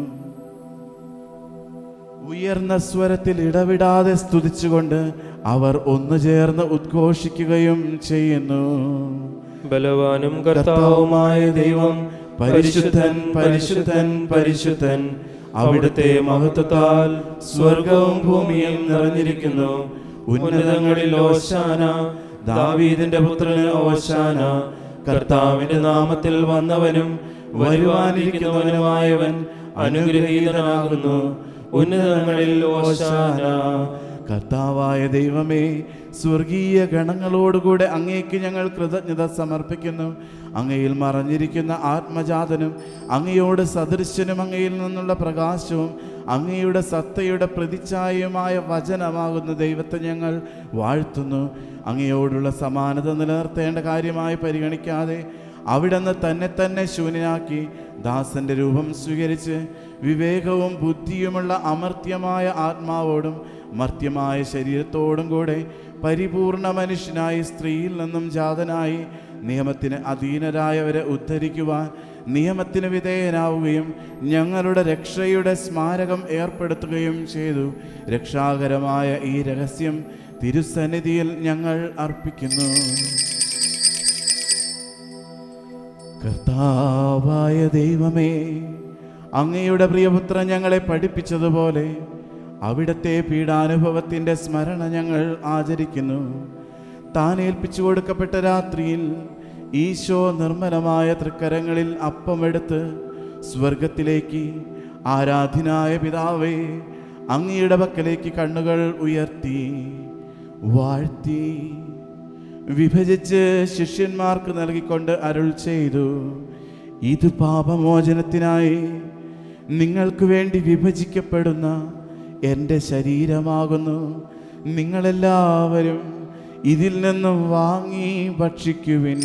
ഉയർന്ന സ്വരത്തിൽ ഇടവിടാതെ സ്തുതിച്ചുകൊണ്ട് അവർ ഒന്നു ചേർന്ന് ഉദ്ഘോഷിക്കുകയും ചെയ്യുന്നു ബലവാനും കർത്താവുമായ ദൈവം പരിശുദ്ധൻ പരിശുദ്ധൻ പരിശുദ്ധൻ അവിടുത്തെ മഹത്വത്താൽ സ്വർഗവും ഭൂമിയും നിറഞ്ഞിരിക്കുന്നു ഉന്നതങ്ങളിൽ ഓശാന ദാവീദിന്റെ പുത്രന് ഓശാന കർത്താവിന്റെ നാമത്തിൽ വന്നവനും വരുവാനിരിക്കുന്നവനുമായവൻ അനുഗ്രഹീതനാകുന്നു ഉന്നതങ്ങളിൽ ഓശാന കർത്താവായ ദൈവമേ സ്വർഗീയ ഗണങ്ങളോടുകൂടെ അങ്ങേക്ക് ഞങ്ങൾ കൃതജ്ഞത സമർപ്പിക്കുന്നു അങ്ങയിൽ മറഞ്ഞിരിക്കുന്ന ആത്മജാതനും അങ്ങയോട് സദൃശ്യനും അങ്ങയിൽ നിന്നുള്ള പ്രകാശവും അങ്ങയുടെ സത്തയുടെ പ്രതിച്ഛായയുമായ വചനമാകുന്ന ദൈവത്തെ ഞങ്ങൾ വാഴ്ത്തുന്നു അങ്ങയോടുള്ള സമാനത നിലനിർത്തേണ്ട കാര്യമായി പരിഗണിക്കാതെ അവിടുന്ന് തന്നെ തന്നെ ശൂന്യനാക്കി ദാസന്റെ രൂപം സ്വീകരിച്ച് വിവേകവും ബുദ്ധിയുമുള്ള അമർത്യമായ ആത്മാവോടും മർത്യമായ ശരീരത്തോടും കൂടെ പരിപൂർണ മനുഷ്യനായി സ്ത്രീയിൽ നിന്നും ജാതനായി നിയമത്തിന് അധീനരായവരെ ഉദ്ധരിക്കുവാൻ നിയമത്തിന് വിധേയനാവുകയും ഞങ്ങളുടെ രക്ഷയുടെ സ്മാരകം ഏർപ്പെടുത്തുകയും ചെയ്തു രക്ഷാകരമായ ഈ രഹസ്യം തിരുസന്നിധിയിൽ ഞങ്ങൾ അർപ്പിക്കുന്നു കർത്താവായ ദൈവമേ അങ്ങയുടെ പ്രിയപുത്രൻ ഞങ്ങളെ പഠിപ്പിച്ചതുപോലെ അവിടുത്തെ പീഡാനുഭവത്തിൻ്റെ സ്മരണ ഞങ്ങൾ ആചരിക്കുന്നു താൻ ഏൽപ്പിച്ചു കൊടുക്കപ്പെട്ട രാത്രിയിൽ ഈശോ നിർമ്മലമായ തൃക്കരങ്ങളിൽ അപ്പമെടുത്ത് സ്വർഗത്തിലേക്ക് ആരാധ്യനായ പിതാവേ അങ്ങയുടെ പക്കലേക്ക് കണ്ണുകൾ ഉയർത്തി വാഴ്ത്തി വിഭജിച്ച് ശിഷ്യന്മാർക്ക് നൽകിക്കൊണ്ട് അരുൾ ചെയ്തു ഇത് പാപമോചനത്തിനായി നിങ്ങൾക്ക് വേണ്ടി വിഭജിക്കപ്പെടുന്ന എൻ്റെ ശരീരമാകുന്നു നിങ്ങളെല്ലാവരും ഇതിൽ നിന്നും വാങ്ങി ഭക്ഷിക്കുവിൻ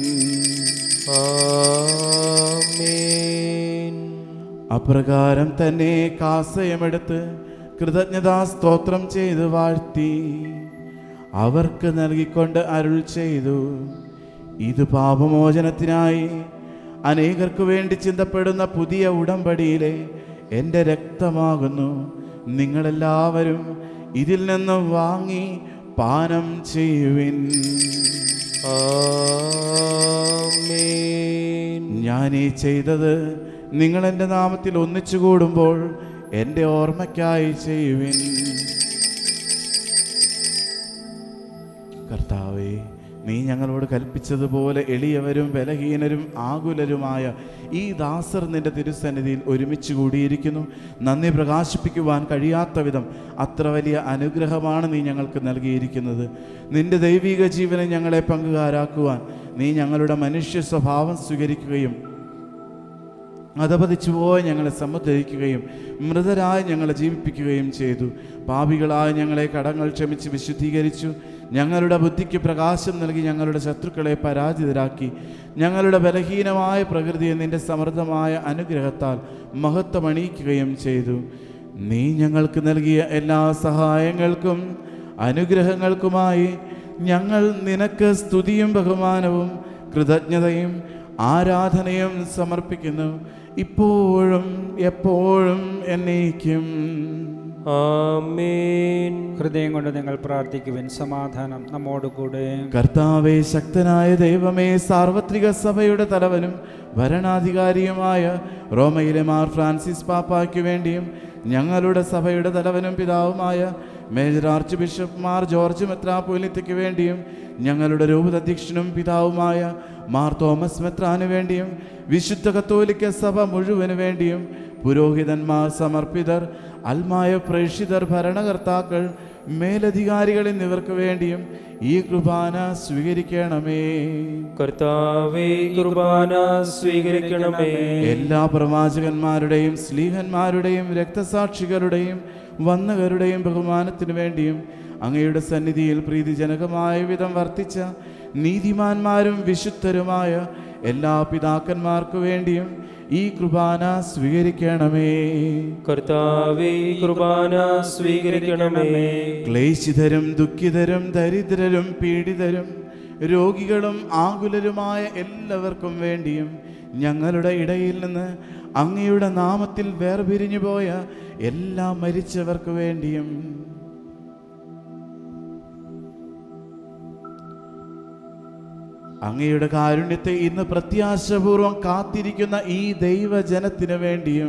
ആമേൻ അപ്രകാരം തന്നെ കാസയമെടുത്ത് കൃതജ്ഞതാ സ്തോത്രം ചെയ്ത് വാഴ്ത്തി അവർക്ക് നൽകിക്കൊണ്ട് അരുൾ ചെയ്തു ഇത് പാപമോചനത്തിനായി അനേകർക്ക് വേണ്ടി ചിന്തപ്പെടുന്ന പുതിയ ഉടമ്പടിയിലെ എൻ്റെ രക്തമാകുന്നു നിങ്ങളെല്ലാവരും ഇതിൽ നിന്നും വാങ്ങി പാനം ചെയ്യുവിൻ ആമേൻ ഞാൻ ഈ ചെയ്തത് നിങ്ങൾ എൻ്റെ നാമത്തിൽ ഒന്നിച്ചു കൂടുമ്പോൾ എൻ്റെ ഓർമ്മയ്ക്കായി ചെയ്യുവിൻ കർത്താവേ നീ ഞങ്ങളോട് കൽപ്പിച്ചതുപോലെ എളിയവരും ബലഹീനരും ആകുലരുമായ ഈ ദാസർ നിന്റെ തിരുസന്നിധിയിൽ ഒരുമിച്ച് കൂടിയിരിക്കുന്നു നന്ദി പ്രകാശിപ്പിക്കുവാൻ കഴിയാത്ത വിധം അത്ര വലിയ അനുഗ്രഹമാണ് നീ ഞങ്ങൾക്ക് നൽകിയിരിക്കുന്നത് നിന്റെ ദൈവിക ജീവനെ ഞങ്ങളെ പങ്കുകാരാക്കുവാൻ നീ ഞങ്ങളുടെ മനുഷ്യ സ്വഭാവം സ്വീകരിക്കുകയും അധപതിച്ചു പോയ ഞങ്ങളെ സമുദ്ധരിക്കുകയും മൃതരായി ഞങ്ങളെ ജീവിപ്പിക്കുകയും ചെയ്തു പാപികളായ ഞങ്ങളെ കടങ്ങൾ ക്ഷമിച്ച് വിശുദ്ധീകരിച്ചു ഞങ്ങളുടെ ബുദ്ധിക്ക് പ്രകാശം നൽകി ഞങ്ങളുടെ ശത്രുക്കളെ പരാജിതരാക്കി ഞങ്ങളുടെ ബലഹീനമായ പ്രകൃതിയെ നിന്റെ സമൃദ്ധമായ അനുഗ്രഹത്താൽ മഹത്വമണിയിക്കുകയും ചെയ്തു നീ ഞങ്ങൾക്ക് നൽകിയ എല്ലാ സഹായങ്ങൾക്കും അനുഗ്രഹങ്ങൾക്കുമായി ഞങ്ങൾ നിനക്ക് സ്തുതിയും ബഹുമാനവും കൃതജ്ഞതയും ആരാധനയും സമർപ്പിക്കുന്നു ഇപ്പോഴും എപ്പോഴും എന്നേക്കും ആമേൻ ഹൃദയം കൊണ്ട് നിങ്ങൾ പ്രാർത്ഥിക്കുവിൻ സമാധാനം നമ്മോട് കൂടെ കർത്താവെ ശക്തനായ ദൈവമേ സാർവത്രിക സഭയുടെ തലവനും ഭരണാധികാരിയുമായ റോമയിലെ മാർ ഫ്രാൻസിസ് പാപ്പായ്ക്ക് വേണ്ടിയും ഞങ്ങളുടെ സഭയുടെ തലവനും പിതാവുമായ major archbishop Mar George മെത്രാപ്പൊലിത്തയ്ക്ക് വേണ്ടിയും ഞങ്ങളുടെ രൂപതധ്യക്ഷനും പിതാവുമായ മാർ തോമസ് മെത്രാന് വേണ്ടിയും വിശുദ്ധ കത്തോലിക്ക സഭ മുഴുവന് വേണ്ടിയും പുരോഹിതന്മാർ സമർപ്പിതർ അൽമായ പ്രേക്ഷിതർ ഭരണകർത്താക്കൾ മേലധികാരികൾ എന്നിവർക്ക് വേണ്ടിയും ഈ കുർബാന സ്വീകരിക്കണമേ കർത്താവേ കുർബാന സ്വീകരിക്കണമേ എല്ലാ പ്രവാചകന്മാരുടെയും സ്ലീഹന്മാരുടെയും രക്തസാക്ഷികളുടെയും വന്നകരുടെയും ബഹുമാനത്തിനു വേണ്ടിയും അങ്ങയുടെ സന്നിധിയിൽ പ്രീതിജനകമായ വിധം വർത്തിച്ച നീതിമാന്മാരും വിശുദ്ധരുമായ എല്ലാ പിതാക്കന്മാർക്കു വേണ്ടിയും ഈ കുർബാന സ്വീകരിക്കണമേ കർത്താവേ കുർബാന സ്വീകരിക്കണമേ ക്ലേശിതരും ദുഃഖിതരും ദരിദ്രരും പീഡിതരും രോഗികളും ആകുലരുമായ എല്ലാവർക്കും വേണ്ടിയും ഞങ്ങളുടെ ഇടയിൽ നിന്ന് അങ്ങയുടെ നാമത്തിൽ വേർപിരിഞ്ഞു പോയ എല്ലാ മരിച്ചവർക്ക് വേണ്ടിയും അങ്ങയുടെ കാരുണ്യത്തെ ഇന്ന് പ്രത്യാശപൂർവം കാത്തിരിക്കുന്ന ഈ ദൈവജനത്തിനു വേണ്ടിയും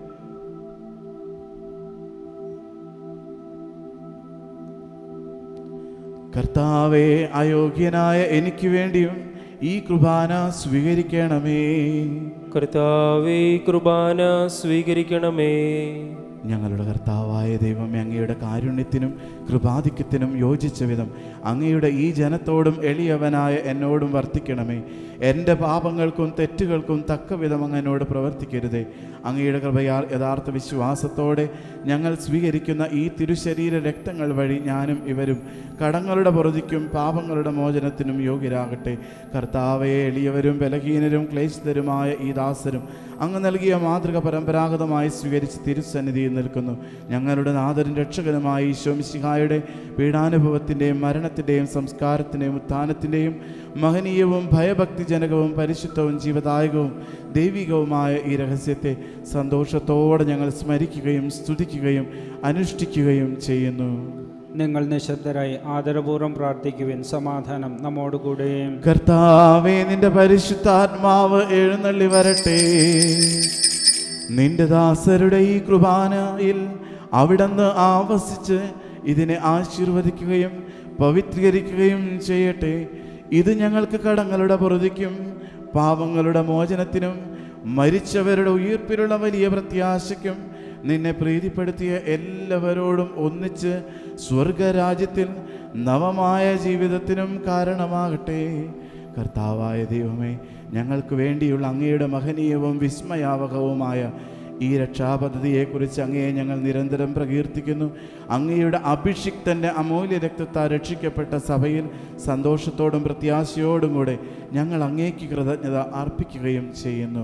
കർത്താവെ അയോഗ്യനായ എനിക്ക് വേണ്ടിയും ഈ കുർബാന സ്വീകരിക്കണമേ കർത്താവേ കുർബാന സ്വീകരിക്കണമേ ഞങ്ങളുടെ കർത്താവായ ദൈവമേ അങ്ങയുടെ കാരുണ്യത്തിനും കൃപാധിക്യത്തിനും യോജിച്ച വിധം അങ്ങയുടെ ഈ ജനത്തോടും എളിയവനായ എന്നോടും വർത്തിക്കണമേ എൻ്റെ പാപങ്ങൾക്കും തെറ്റുകൾക്കും തക്ക വിധം അങ്ങ് എന്നോട് പ്രവർത്തിക്കരുതേ അങ്ങയുടെ കൃപയാൽ യഥാർത്ഥ വിശ്വാസത്തോടെ ഞങ്ങൾ സ്വീകരിക്കുന്ന ഈ തിരുശരീര രക്തങ്ങൾ വഴി ഞാനും ഇവരും കടങ്ങളുടെ പൊറുതിക്കും പാപങ്ങളുടെ മോചനത്തിനും യോഗ്യരാകട്ടെ കർത്താവയെ എളിയവരും ബലഹീനരും ക്ലേശിതരുമായ ഈ ദാസരും അങ്ങ് നൽകിയ മാതൃക പരമ്പരാഗതമായി സ്വീകരിച്ച് തിരുസന്നിധിയിൽ നിൽക്കുന്നു ഞങ്ങളുടെ നാഥരും രക്ഷകനുമായ ഈശോമിശിഹായുടെ പീഡാനുഭവത്തിൻ്റെയും മരണത്തിൻ്റെയും സംസ്കാരത്തിൻ്റെയും ഉത്ഥാനത്തിൻ്റെയും മഹനീയവും ഭയഭക്തിജനകവും പരിശുദ്ധവും ജീവദായകവും ദൈവികവുമായ ഈ രഹസ്യത്തെ സന്തോഷത്തോടെ ഞങ്ങൾ സ്മരിക്കുകയും സ്തുതിക്കുകയും അനുഷ്ഠിക്കുകയും ചെയ്യുന്നു നിങ്ങൾ നിശബ്ദരായി ആദരപൂർവ്വം പ്രാർത്ഥിക്കുവിൻ സമാധാനം നമ്മോടുകൂടെയും കർത്താവേ നിന്റെ പരിശുദ്ധാത്മാവ് എഴുന്നള്ളി വരട്ടെ നിന്റെ ദാസരുടെ ഈ കുർബാനയിൽ അവിടുന്ന് ആവസിച്ച് ഇതിനെ ആശീർവദിക്കുകയും പവിത്രീകരിക്കുകയും ചെയ്യട്ടെ ഇത് ഞങ്ങൾക്ക് കടങ്ങളുടെ പൊറുതിക്കും പാപങ്ങളുടെ മോചനത്തിനും മരിച്ചവരുടെ ഉയർപ്പിലുള്ള വലിയ പ്രത്യാശയ്ക്കും നിന്നെ പ്രീതിപ്പെടുത്തിയ എല്ലാവരോടും ഒന്നിച്ച് സ്വർഗരാജ്യത്തിൽ നവമായ ജീവിതത്തിനും കാരണമാകട്ടെ കർത്താവായ ദൈവമേ ഞങ്ങൾക്ക് വേണ്ടിയുള്ള അങ്ങയുടെ മഹനീയവും വിസ്മയാവകവുമായ ഈ രക്ഷാപദ്ധതിയെക്കുറിച്ച് അങ്ങയെ ഞങ്ങൾ നിരന്തരം പ്രകീർത്തിക്കുന്നു അങ്ങയുടെ അഭിഷിക്തൻ്റെ അമൂല്യ രക്തത്താൽ രക്ഷിക്കപ്പെട്ട സഭയിൽ സന്തോഷത്തോടും പ്രത്യാശയോടും കൂടെ ഞങ്ങൾ അങ്ങേക്ക് കൃതജ്ഞത അർപ്പിക്കുകയും ചെയ്യുന്നു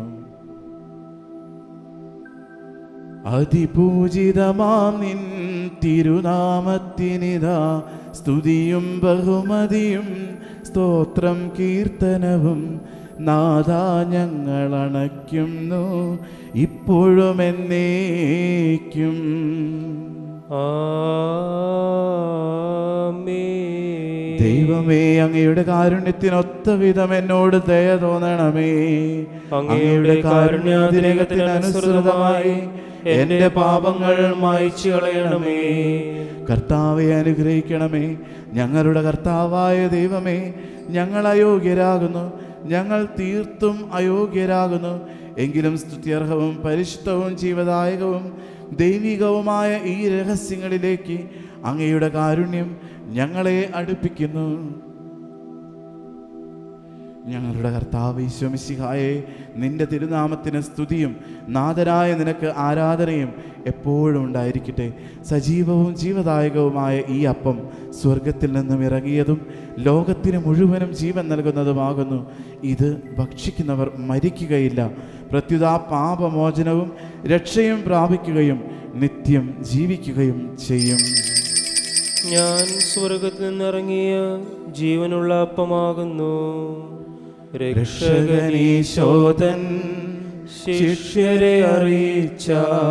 അതിപൂജിതമാം നിൻ തിരുനാമത്തിനിതാ സ്തുതിയും ബഹുമതിയും സ്തോത്രം കീർത്തനവും നാദാ ഞങ്ങൾ അണയ്ക്കുന്നു ഇപ്പോഴും എന്നേക്കും ആമേൻ ദൈവമേ അങ്ങയുടെ കാരുണ്യത്തിനൊത്ത വിധം എന്നോട് ദയ തോന്നണമേ അങ്ങയുടെ കാരുണ്യാതിരേകത്തിന് അനുസൃതമായി എന്റെ പാപങ്ങൾ മായ്ച്ചു കളയണമേ കർത്താവെ അനുഗ്രഹിക്കണമേ ഞങ്ങളുടെ കർത്താവായ ദൈവമേ ഞങ്ങൾ അയോഗ്യരാകുന്നു ഞങ്ങൾ തീർത്തും അയോഗ്യരാകുന്നു എങ്കിലും സ്തുത്യർഹവും പരിശുദ്ധവും ജീവദായകവും ദൈവികവുമായ ഈ രഹസ്യങ്ങളിലേക്ക് അങ്ങയുടെ കാരുണ്യം ഞങ്ങളെ അടുപ്പിക്കുന്നു ഞങ്ങളുടെ കർത്താവ് ഈശ്വമിശിഹായെ നിന്റെ തിരുനാമത്തിന് സ്തുതിയും നാഥനായ നിനക്ക് ആരാധനയും എപ്പോഴും ഉണ്ടായിരിക്കട്ടെ സജീവവും ജീവദായകവുമായ ഈ അപ്പം സ്വർഗത്തിൽ നിന്നും ഇറങ്ങിയതും ലോകത്തിന് മുഴുവനും ജീവൻ നൽകുന്നതുമാകുന്നു ഇത് ഭക്ഷിക്കുന്നവർ മരിക്കുകയില്ല പ്രത്യുത പാപമോചനവും രക്ഷയും പ്രാപിക്കുകയും നിത്യം ജീവിക്കുകയും ചെയ്യും ഞാൻ സ്വർഗത്തിൽ നിന്നിറങ്ങിയ ജീവനുള്ള അപ്പമാകുന്നു രക്ഷകനീശോധൻ ശിഷ്യരെ അറിയിച്ച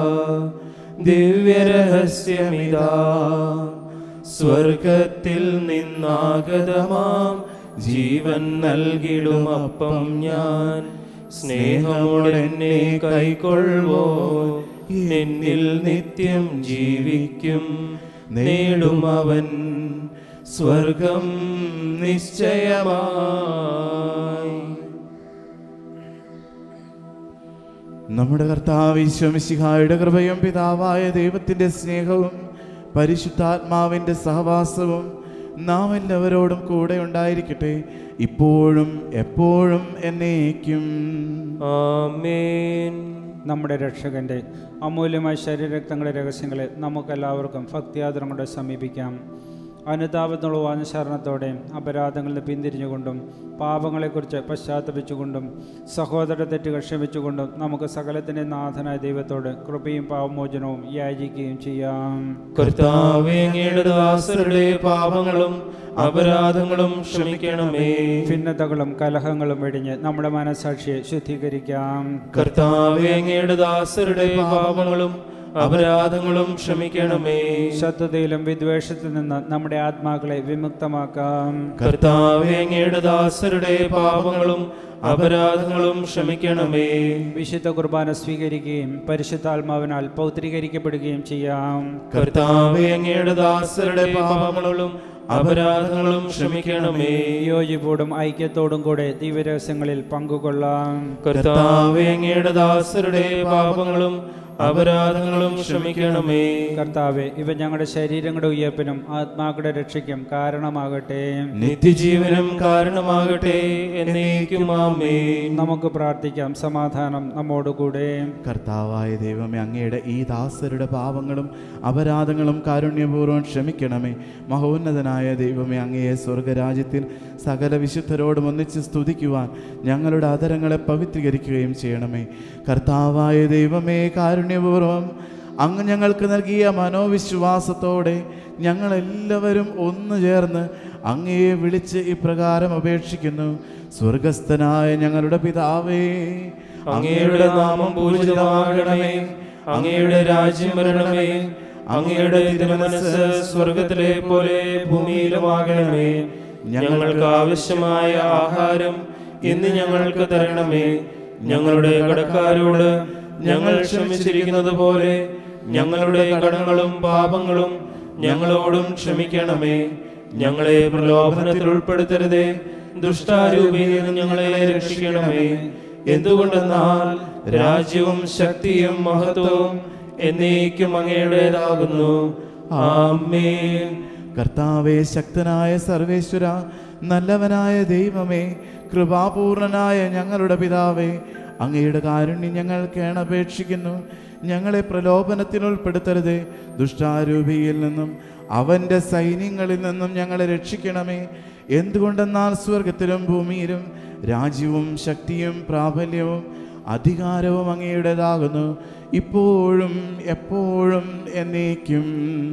ദിവ്യരഹസ്യമിതാ സ്വർഗത്തിൽ നിന്നാഗതമാം ജീവൻ നൽകിടും അപ്പം ഞാൻ സ്നേഹമോടെന്നെ കൈക്കൊള്ളുവോ എന്നിൽ നിത്യം ജീവിക്കും നേടും അവൻ സ്വർഗം നിശ്ചയമായി നമ്മുടെ കർത്താവ് ഈശ്വമിശിഹായുടെ കൃപയും പിതാവായ ദൈവത്തിൻ്റെ സ്നേഹവും പരിശുദ്ധാത്മാവിൻ്റെ സഹവാസവും നാം എല്ലാവരോടും കൂടെ ഉണ്ടായിരിക്കട്ടെ ഇപ്പോഴും എപ്പോഴും എന്നേക്കും ആമേൻ നമ്മുടെ രക്ഷകന്റെ അമൂല്യമായ ശരീരരക്തങ്ങളുടെ രഹസ്യങ്ങളെ നമുക്കെല്ലാവർക്കും ഭക്തിയാദരങ്ങളോടെ സമീപിക്കാം അനുതാപത്തിനുള്ള അനുസരണത്തോടെ അപരാധങ്ങളിൽ നിന്ന് പിന്തിരിഞ്ഞുകൊണ്ടും പാപങ്ങളെക്കുറിച്ച് പശ്ചാത്തപിച്ചുകൊണ്ടും സഹോദര തെറ്റുകൾ ക്ഷമിച്ചുകൊണ്ടും നമുക്ക് സകലത്തിൻ്റെ നാഥനായ ദൈവത്തോട് കൃപയും പാവമോചനവും യാചിക്കുകയും ചെയ്യാം കർത്താവേ അങ്ങയുടെ ദാസരുടെ പാപങ്ങളും അപരാധങ്ങളും ക്ഷമിക്കണമേ ഭിന്നതകളും കലഹങ്ങളും വെടിഞ്ഞ് നമ്മുടെ മനസാക്ഷിയെ ശുദ്ധീകരിക്കാം കർത്താവേ അങ്ങയുടെ ദാസരുടെ പാപങ്ങളും അപരാധങ്ങളും ക്ഷമിക്കണമേ ശത്രുതയിലും വിദ്വേഷത്തിൽ നിന്ന് നമ്മുടെ ആത്മാക്കളെ വിമുക്തമാക്കാം കർത്താവേ അങ്ങയുടെ ദാസരുടെ പാപങ്ങളും അപരാധങ്ങളും ക്ഷമിക്കണമേ വിശുദ്ധ കുർബാന സ്വീകരിക്കുകയും പരിശുദ്ധാത്മാവിനാൽ പൗത്രീകരിക്കപ്പെടുകയും ചെയ്യാം കർത്താവേ അങ്ങയുടെ ദാസരുടെ പാപങ്ങളും അപരാധങ്ങളും ക്ഷമിക്കണമേ യോജിപ്പോടും ഐക്യത്തോടും കൂടെ ദിവ്യരഹസ്യങ്ങളിൽ പങ്കുകൊള്ളാം കർത്താവേ അങ്ങയുടെ ദാസരുടെ പാപങ്ങളും അപരാധങ്ങളും ക്ഷമിക്കണമേ കർത്താവെ ഇവ ഞങ്ങളുടെ ശരീരങ്ങളുടെ ഉയർപ്പിനും ആത്മാക്കളുടെ രക്ഷയ്ക്കും കാരണമാകട്ടെ നിത്യജീവനം കാരണമാകട്ടെ എന്നേക്കും ആമേൻ നമുക്ക് പ്രാർത്ഥിക്കാം സമാധാനം നമ്മോടുകൂടെ കർത്താവായ ദൈവമേ അങ്ങയുടെ ഈ ദാസരുടെ പാപങ്ങളും അപരാധങ്ങളും കാരുണ്യപൂർവ്വം ക്ഷമിക്കണമേ മഹോന്നതനായ ദൈവമേ അങ്ങയെ സ്വർഗരാജ്യത്തിൽ സകല വിശുദ്ധരോടും ഒന്നിച്ച് സ്തുതിക്കുവാൻ ഞങ്ങളുടെ അതരങ്ങളെ പവിത്രീകരിക്കുകയും ചെയ്യണമേ കർത്താവായ ദൈവമേ കാരുണ്യപൂർവ്വം അങ്ങ് ഞങ്ങൾക്ക് നൽകിയ മനോവിശ്വാസത്തോടെ ഞങ്ങളെല്ലാവരും ഒന്നു ചേർന്ന് അങ്ങയെ വിളിച്ച് ഇപ്രകാരം അപേക്ഷിക്കുന്നു സ്വർഗസ്ഥനായ ഞങ്ങളുടെ പിതാവേ അങ്ങയുടെ നാമം പൂജിതമാകണമേ അങ്ങയുടെ രാജ്യം വരണമേ അങ്ങയുടെ തിരുമനസ് സ്വർഗത്തിലെ പോലെ ഭൂമിയിലുമാകണമേ ഞങ്ങൾക്ക് ആവശ്യമായ ആഹാരം ഇന്ന് ഞങ്ങൾക്ക് തരണമേ ഞങ്ങളുടെ കടക്കാരോട് ഞങ്ങൾ ക്ഷമിച്ചിരിക്കുന്നത് പോലെ ഞങ്ങളുടെ കടങ്ങളും പാപങ്ങളും ഞങ്ങളോടും ക്ഷമിക്കണമേ ഞങ്ങളെ പ്രലോഭനത്തിൽ ഉൾപ്പെടുത്തരുതേ ദുഷ്ടാരൂപിയിൽ നിന്ന് ഞങ്ങളെ രക്ഷിക്കണമേ എന്തുകൊണ്ടെന്നാൽ രാജ്യവും ശക്തിയും മഹത്വവും എന്നേക്കും അങ്ങയുടേതാകുന്നു ആമേൻ കർത്താവെ ശക്തനായ സർവേശ്വര നല്ലവനായ ദൈവമേ കൃപാപൂർണനായ ഞങ്ങളുടെ പിതാവേ അങ്ങയുടെ കാരുണ്യം ഞങ്ങൾ കേണപേക്ഷിക്കുന്നു ഞങ്ങളെ പ്രലോഭനത്തിൽ ഉൾപ്പെടുത്തരുതേ ദുഷ്ടാരൂപിയിൽ നിന്നും അവൻ്റെ സൈന്യങ്ങളിൽ നിന്നും ഞങ്ങളെ രക്ഷിക്കണമേ എന്തുകൊണ്ടെന്നാൽ സ്വർഗത്തിലും ഭൂമിയിലും രാജ്യവും ശക്തിയും പ്രാബല്യവും അധികാരവും അങ്ങയുടേതാകുന്നു ഇപ്പോഴും എപ്പോഴും എന്നേക്കും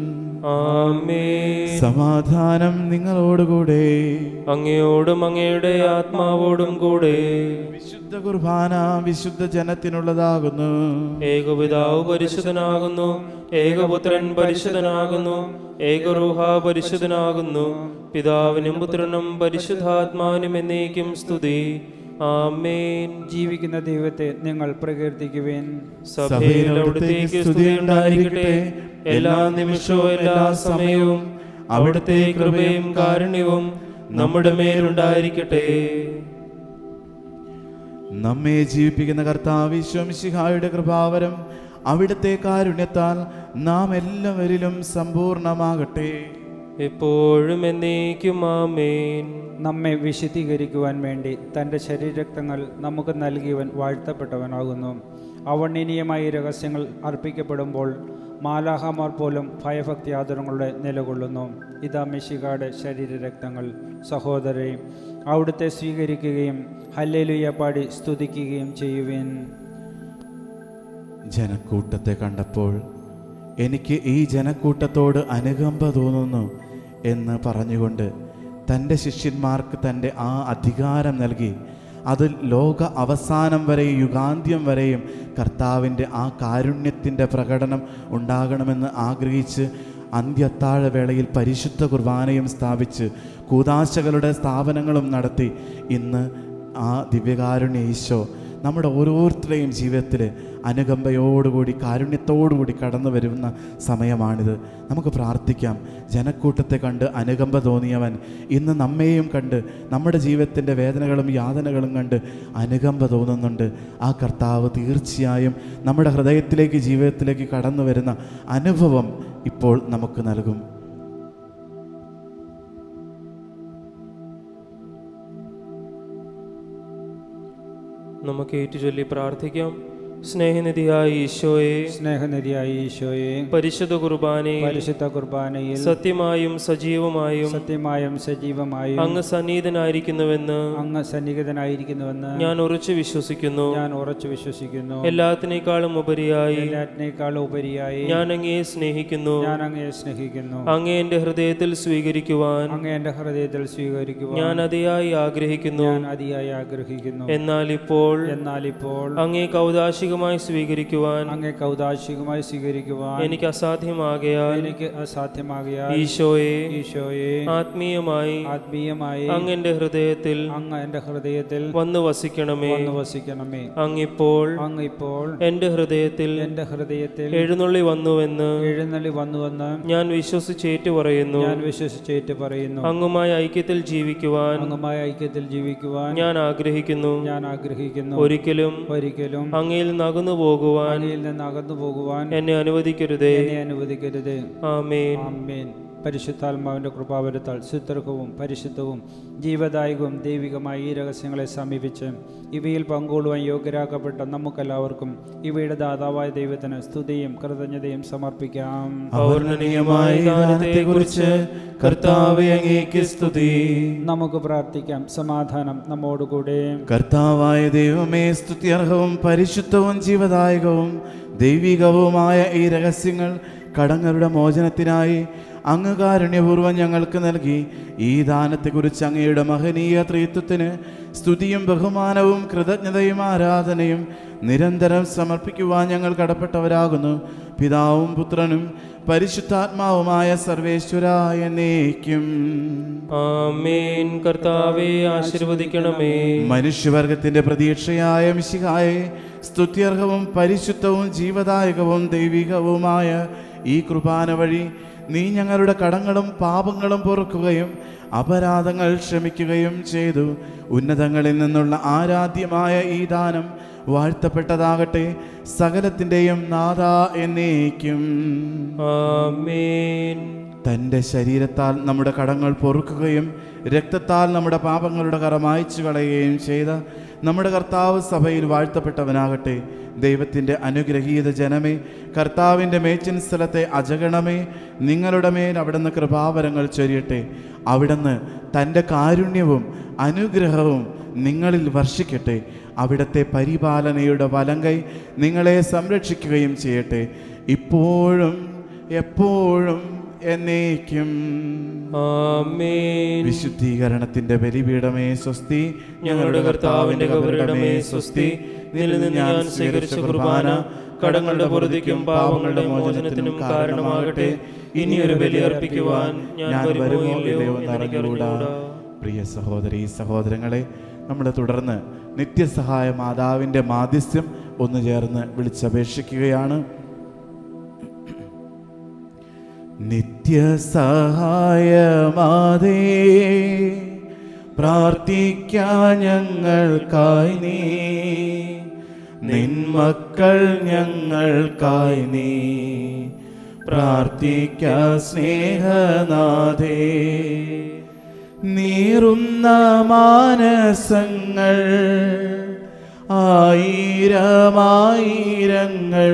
ആമേൻ സമാധാനം നിങ്ങളോടുകൂടെ അങ്ങയോടും അങ്ങയുടെ ആത്മാവോടും കൂടെ വിശുദ്ധ കുർബാന വിശുദ്ധ ജനത്തിനുള്ളതാകുന്നു ഏകപിതാവ് പരിശുദ്ധനാകുന്നു ഏകപുത്രൻ പരിശുദ്ധനാകുന്നു ഏകറൂഹ പരിശുദ്ധനാകുന്നു പിതാവിനും പുത്രനും പരിശുദ്ധാത്മാവിനും എന്നേക്കും സ്തുതി ആമേൻ ജീവിക്കുന്ന ദൈവത്തെ നിങ്ങൾ പ്രകീർത്തിക്കുവേൻ സഭയിൽ അവിടുത്തേക്ക് സ്തുതി ഉണ്ടായിരിക്കട്ടെ എല്ലാ നിമിഷവും എല്ലാ സമയവും അവിടുത്തെ കൃപയും കാരുണ്യവും നമ്മുടെ മേലുണ്ടായിരിക്കട്ടെ നമ്മെ ജീവിപ്പിക്കുന്ന കർത്താവ് വിശ്വംശിഹായുടെ കൃപാവരം അവിടുത്തെ കാരുണ്യത്താൽ നാം എല്ലാവരിലും സമ്പൂർണമാകട്ടെ എപ്പോഴും എന്നേക്കും ആമേൻ നമ്മെ വിശദീകരിക്കുവാൻ വേണ്ടി തൻ്റെ ശരീരരക്തങ്ങൾ നമുക്ക് നൽകിയവൻ വാഴ്ത്തപ്പെട്ടവനാകുന്നു അവണ്ണീനീയമായ ഈ രഹസ്യങ്ങൾ അർപ്പിക്കപ്പെടുമ്പോൾ മാലാഹമാർ പോലും ഭയഭക്തി ആദരങ്ങളുടെ നിലകൊള്ളുന്നു ഇതാ മെഷികാട് ശരീരരക്തങ്ങൾ സഹോദരി അവിടുത്തെ സ്വീകരിക്കുകയും ഹല്ലേലുയ പാടി സ്തുതിക്കുകയും ചെയ്യുവേൻ ജനക്കൂട്ടത്തെ കണ്ടപ്പോൾ എനിക്ക് ഈ ജനക്കൂട്ടത്തോട് അനുകമ്പ തോന്നുന്നു എന്ന് പറഞ്ഞുകൊണ്ട് തൻ്റെ ശിഷ്യന്മാർക്ക് തൻ്റെ ആ അധികാരം നൽകി അത് ലോക അവസാനം വരെയും യുഗാന്ത്യം വരെയും കർത്താവിൻ്റെ ആ കാരുണ്യത്തിൻ്റെ പ്രകടനം ഉണ്ടാകണമെന്ന് ആഗ്രഹിച്ച് അന്ത്യത്താഴവേളയിൽ പരിശുദ്ധ കുർബാനയും സ്ഥാപിച്ച് കൂതാശകളുടെ സ്ഥാപനങ്ങളും നടത്തി ഇന്ന് ആ ദിവ്യകാരുണ്യ ഈശോ നമ്മുടെ ഓരോരുത്തരുടെയും ജീവിതത്തിൽ അനുകമ്പയോടുകൂടി കാരുണ്യത്തോടുകൂടി കടന്നു വരുന്ന സമയമാണിത് നമുക്ക് പ്രാർത്ഥിക്കാം ജനക്കൂട്ടത്തെ കണ്ട് അനുകമ്പ തോന്നിയവൻ ഇന്ന് നമ്മെയും കണ്ട് നമ്മുടെ ജീവിതത്തിൻ്റെ വേദനകളും യാതനകളും കണ്ട് അനുകമ്പ തോന്നുന്നുണ്ട് ആ കർത്താവ് തീർച്ചയായും നമ്മുടെ ഹൃദയത്തിലേക്ക് ജീവിതത്തിലേക്ക് കടന്നു വരുന്ന അനുഭവം ഇപ്പോൾ നമുക്ക് നൽകും നമുക്ക് ഏറ്റുചൊല്ലി പ്രാർത്ഥിക്കാം സ്നേഹനിധിയായ ഈശോയെ സ്നേഹനിധിയായ ഈശോയെ പരിശുദ്ധ കുർബാനയിൽ പരിശുദ്ധ കുർബാനയിൽ സത്യമായും സജീവമായും സത്യമായും സജീവമായും അങ്ങ് സന്നിഹിതനായിരിക്കുന്നുവെന്ന് അങ്ങ് സന്നിഹിതനായിരിക്കുന്നുവെന്ന് ഞാൻ ഉറച്ചു വിശ്വസിക്കുന്നു ഞാൻ ഉറച്ചു വിശ്വസിക്കുന്നു എല്ലാത്തിനേക്കാളും ഉപരിയായി എല്ലാറ്റിനേക്കാളും ഉപരിയായി ഞാൻ അങ്ങയെ സ്നേഹിക്കുന്നു ഞാൻ അങ്ങയെ സ്നേഹിക്കുന്നു അങ്ങേ എന്റെ ഹൃദയത്തിൽ സ്വീകരിക്കുവാൻ അങ്ങ് എന്റെ ഹൃദയത്തിൽ സ്വീകരിക്കുവാൻ ഞാൻ അതിയായി ആഗ്രഹിക്കുന്നു ഞാൻ അതിയായി ആഗ്രഹിക്കുന്നു എന്നാൽ ഇപ്പോൾ എന്നാൽ ഇപ്പോൾ അങ്ങേ കൗതാശികമായി സ്വീകരിക്കുവാൻ അങ്ങേ കൗതാശികമായി സ്വീകരിക്കുവാൻ എനിക്ക് അസാധ്യമാകയാൽ എനിക്ക് അസാധ്യമാകിയാൽ ഈശോയെ ഈശോയെ ആത്മീയമായി ആത്മീയമായി അങ്ങ് എന്റെ ഹൃദയത്തിൽ അങ്ങ് എന്റെ ഹൃദയത്തിൽ വന്നു വസിക്കണമേ വന്നു വസിക്കണമേ അങ്ങിപ്പോൾ അങ്ങ് ഇപ്പോൾ എന്റെ ഹൃദയത്തിൽ എന്റെ ഹൃദയത്തിൽ എഴുന്നള്ളി വന്നുവെന്ന് എഴുന്നള്ളി വന്നുവെന്ന് ഞാൻ വിശ്വസിച്ചേറ്റു പറയുന്നു ഞാൻ വിശ്വസിച്ചേറ്റ് പറയുന്നു അങ്ങുമായി ഐക്യത്തിൽ ജീവിക്കുവാൻ അങ്ങുമായ ഐക്യത്തിൽ ജീവിക്കുവാൻ ഞാൻ ആഗ്രഹിക്കുന്നു ഞാൻ ആഗ്രഹിക്കുന്നു ഒരിക്കലും ഒരിക്കലും അങ്ങയിൽ നിന്ന് അകന്നു പോകുവാൻ അങ്ങയിൽ നിന്ന് അകന്നു പോകുവാൻ എന്നെ അനുവദിക്കരുതേ എന്നെ അനുവദിക്കരുത് ആമേൻ ആമേൻ പരിശുദ്ധാത്മാവിന്റെ കൃപാവരത്താൽ സുത്തർക്കവും പരിശുദ്ധവും ജീവദായകവും ദൈവികമായ ഈ രഹസ്യങ്ങളെ സമീപിച്ച് ഇവയിൽ പങ്കുകൊള്ളുവാൻ യോഗ്യരാക്കപ്പെട്ട നമുക്കെല്ലാവർക്കും ഇവയുടെ ദാതാവായ ദൈവത്തിന് സ്തുതിയും കൃതജ്ഞതയും സമർപ്പിക്കാം അവർണ്ണനീയമായ ദാനത്തെക്കുറിച്ച് കർത്താവെ അങ്ങേക്ക് സ്തുതി നമുക്ക് പ്രാർത്ഥിക്കാം സമാധാനം നമ്മോടുകൂടെ കർത്താവായ ദൈവമേ സ്തുത്യർഹവും പരിശുദ്ധവും ജീവദായകവും ദൈവികവുമായ ഈ രഹസ്യങ്ങൾ കടങ്ങളുടെ മോചനത്തിനായി അങ്ങ് കാരുണ്യപൂർവ്വം ഞങ്ങൾക്ക് നൽകി ഈ ദാനത്തെക്കുറിച്ച് അങ്ങയുടെ മഹനീയ ത്രിത്വത്തിന് സ്തുതിയും ബഹുമാനവും കൃതജ്ഞതയും ആരാധനയും നിരന്തരം സമർപ്പിക്കുവാൻ ഞങ്ങൾ കടപ്പെട്ടവരാകുന്നു പിതാവും പുത്രനും പരിശുദ്ധാത്മാവുമായ സർവേശ്വരായ എന്നേക്കും ആമേൻ കർത്താവെ ആശീർവദിക്കണമേ മനുഷ്യവർഗത്തിന്റെ പ്രതീക്ഷയായ മിശിഹായെ സ്തുത്യർഹവും പരിശുദ്ധവും ജീവദായകവും ദൈവികവുമായ ഈ കുർബാന വഴി നീ ഞങ്ങളുടെ കടങ്ങളും പാപങ്ങളും പൊറുക്കുകയും അപരാധങ്ങൾ ക്ഷമിക്കുകയും ചെയ്തു ഉന്നതങ്ങളിൽ നിന്നുള്ള ആരാധ്യമായ ഈ ദാനം വാഴ്ത്തപ്പെട്ടതാകട്ടെ സകലത്തിൻ്റെയും നാഥ എന്നേക്കും ആമേൻ തൻ്റെ ശരീരത്താൽ നമ്മുടെ കടങ്ങൾ പൊറുക്കുകയും രക്തത്താൽ നമ്മുടെ പാപങ്ങളുടെ കറ മായ്ച്ചു കളയുകയും ചെയ്ത നമ്മുടെ കർത്താവ് സഭയിൽ വാഴ്ത്തപ്പെട്ടവനാകട്ടെ ദൈവത്തിൻ്റെ അനുഗ്രഹീത ജനമേ കർത്താവിൻ്റെ മേച്ചിൻ സ്ഥലത്തെ അജഗണമേ നിങ്ങളുടെ മേൽ അവിടുന്ന് കൃപാവരങ്ങൾ ചൊരിയട്ടെ അവിടുന്ന് തൻ്റെ കാരുണ്യവും അനുഗ്രഹവും നിങ്ങളിൽ വർഷിക്കട്ടെ അവിടുത്തെ പരിപാലനയുടെ വലങ്കൈ നിങ്ങളെ സംരക്ഷിക്കുകയും ചെയ്യട്ടെ ഇപ്പോഴും എപ്പോഴും എന്നേക്കും ആമേൻ വിശുദ്ധീകരണത്തിന്റെ ബലിപീഠമേ സ്വസ്തി ഞങ്ങളുടെ കർത്താവിന്റെ കബറിടമേ സ്വസ്തി നിന്നിൽ നിന്ന് ഞാൻ സ്വീകരിച്ച കുർബാന കടങ്ങളുടെ പൊറുതിക്കും പാവങ്ങളുടെ മോചനത്തിനും കാരണമാകട്ടെ ഇനിയൊരു ബലി അർപ്പിക്കുവാൻ ഞാൻ വരുമോ ഇല്ലയോ എന്ന് എനിക്കറിഞ്ഞുകൂടാ പ്രിയ സഹോദരി സഹോദരങ്ങളെ നമ്മൾ തുടർന്ന് നിത്യസഹായ മാതാവിൻ്റെ മാധ്യസ്ഥ്യം ഒന്ന് ചേർന്ന് വിളിച്ചപേക്ഷിക്കുകയാണ് നിത്യസഹായമാതേ പ്രാർത്ഥിക്കാൻ ഞങ്ങൾക്കായി നീ നിന്മക്കൾ ഞങ്ങൾക്കായി നീ പ്രാർത്ഥിക്ക സ്നേഹനാഥേ നീറുന്ന മാനസങ്ങൾ ആയിരമായിരങ്ങൾ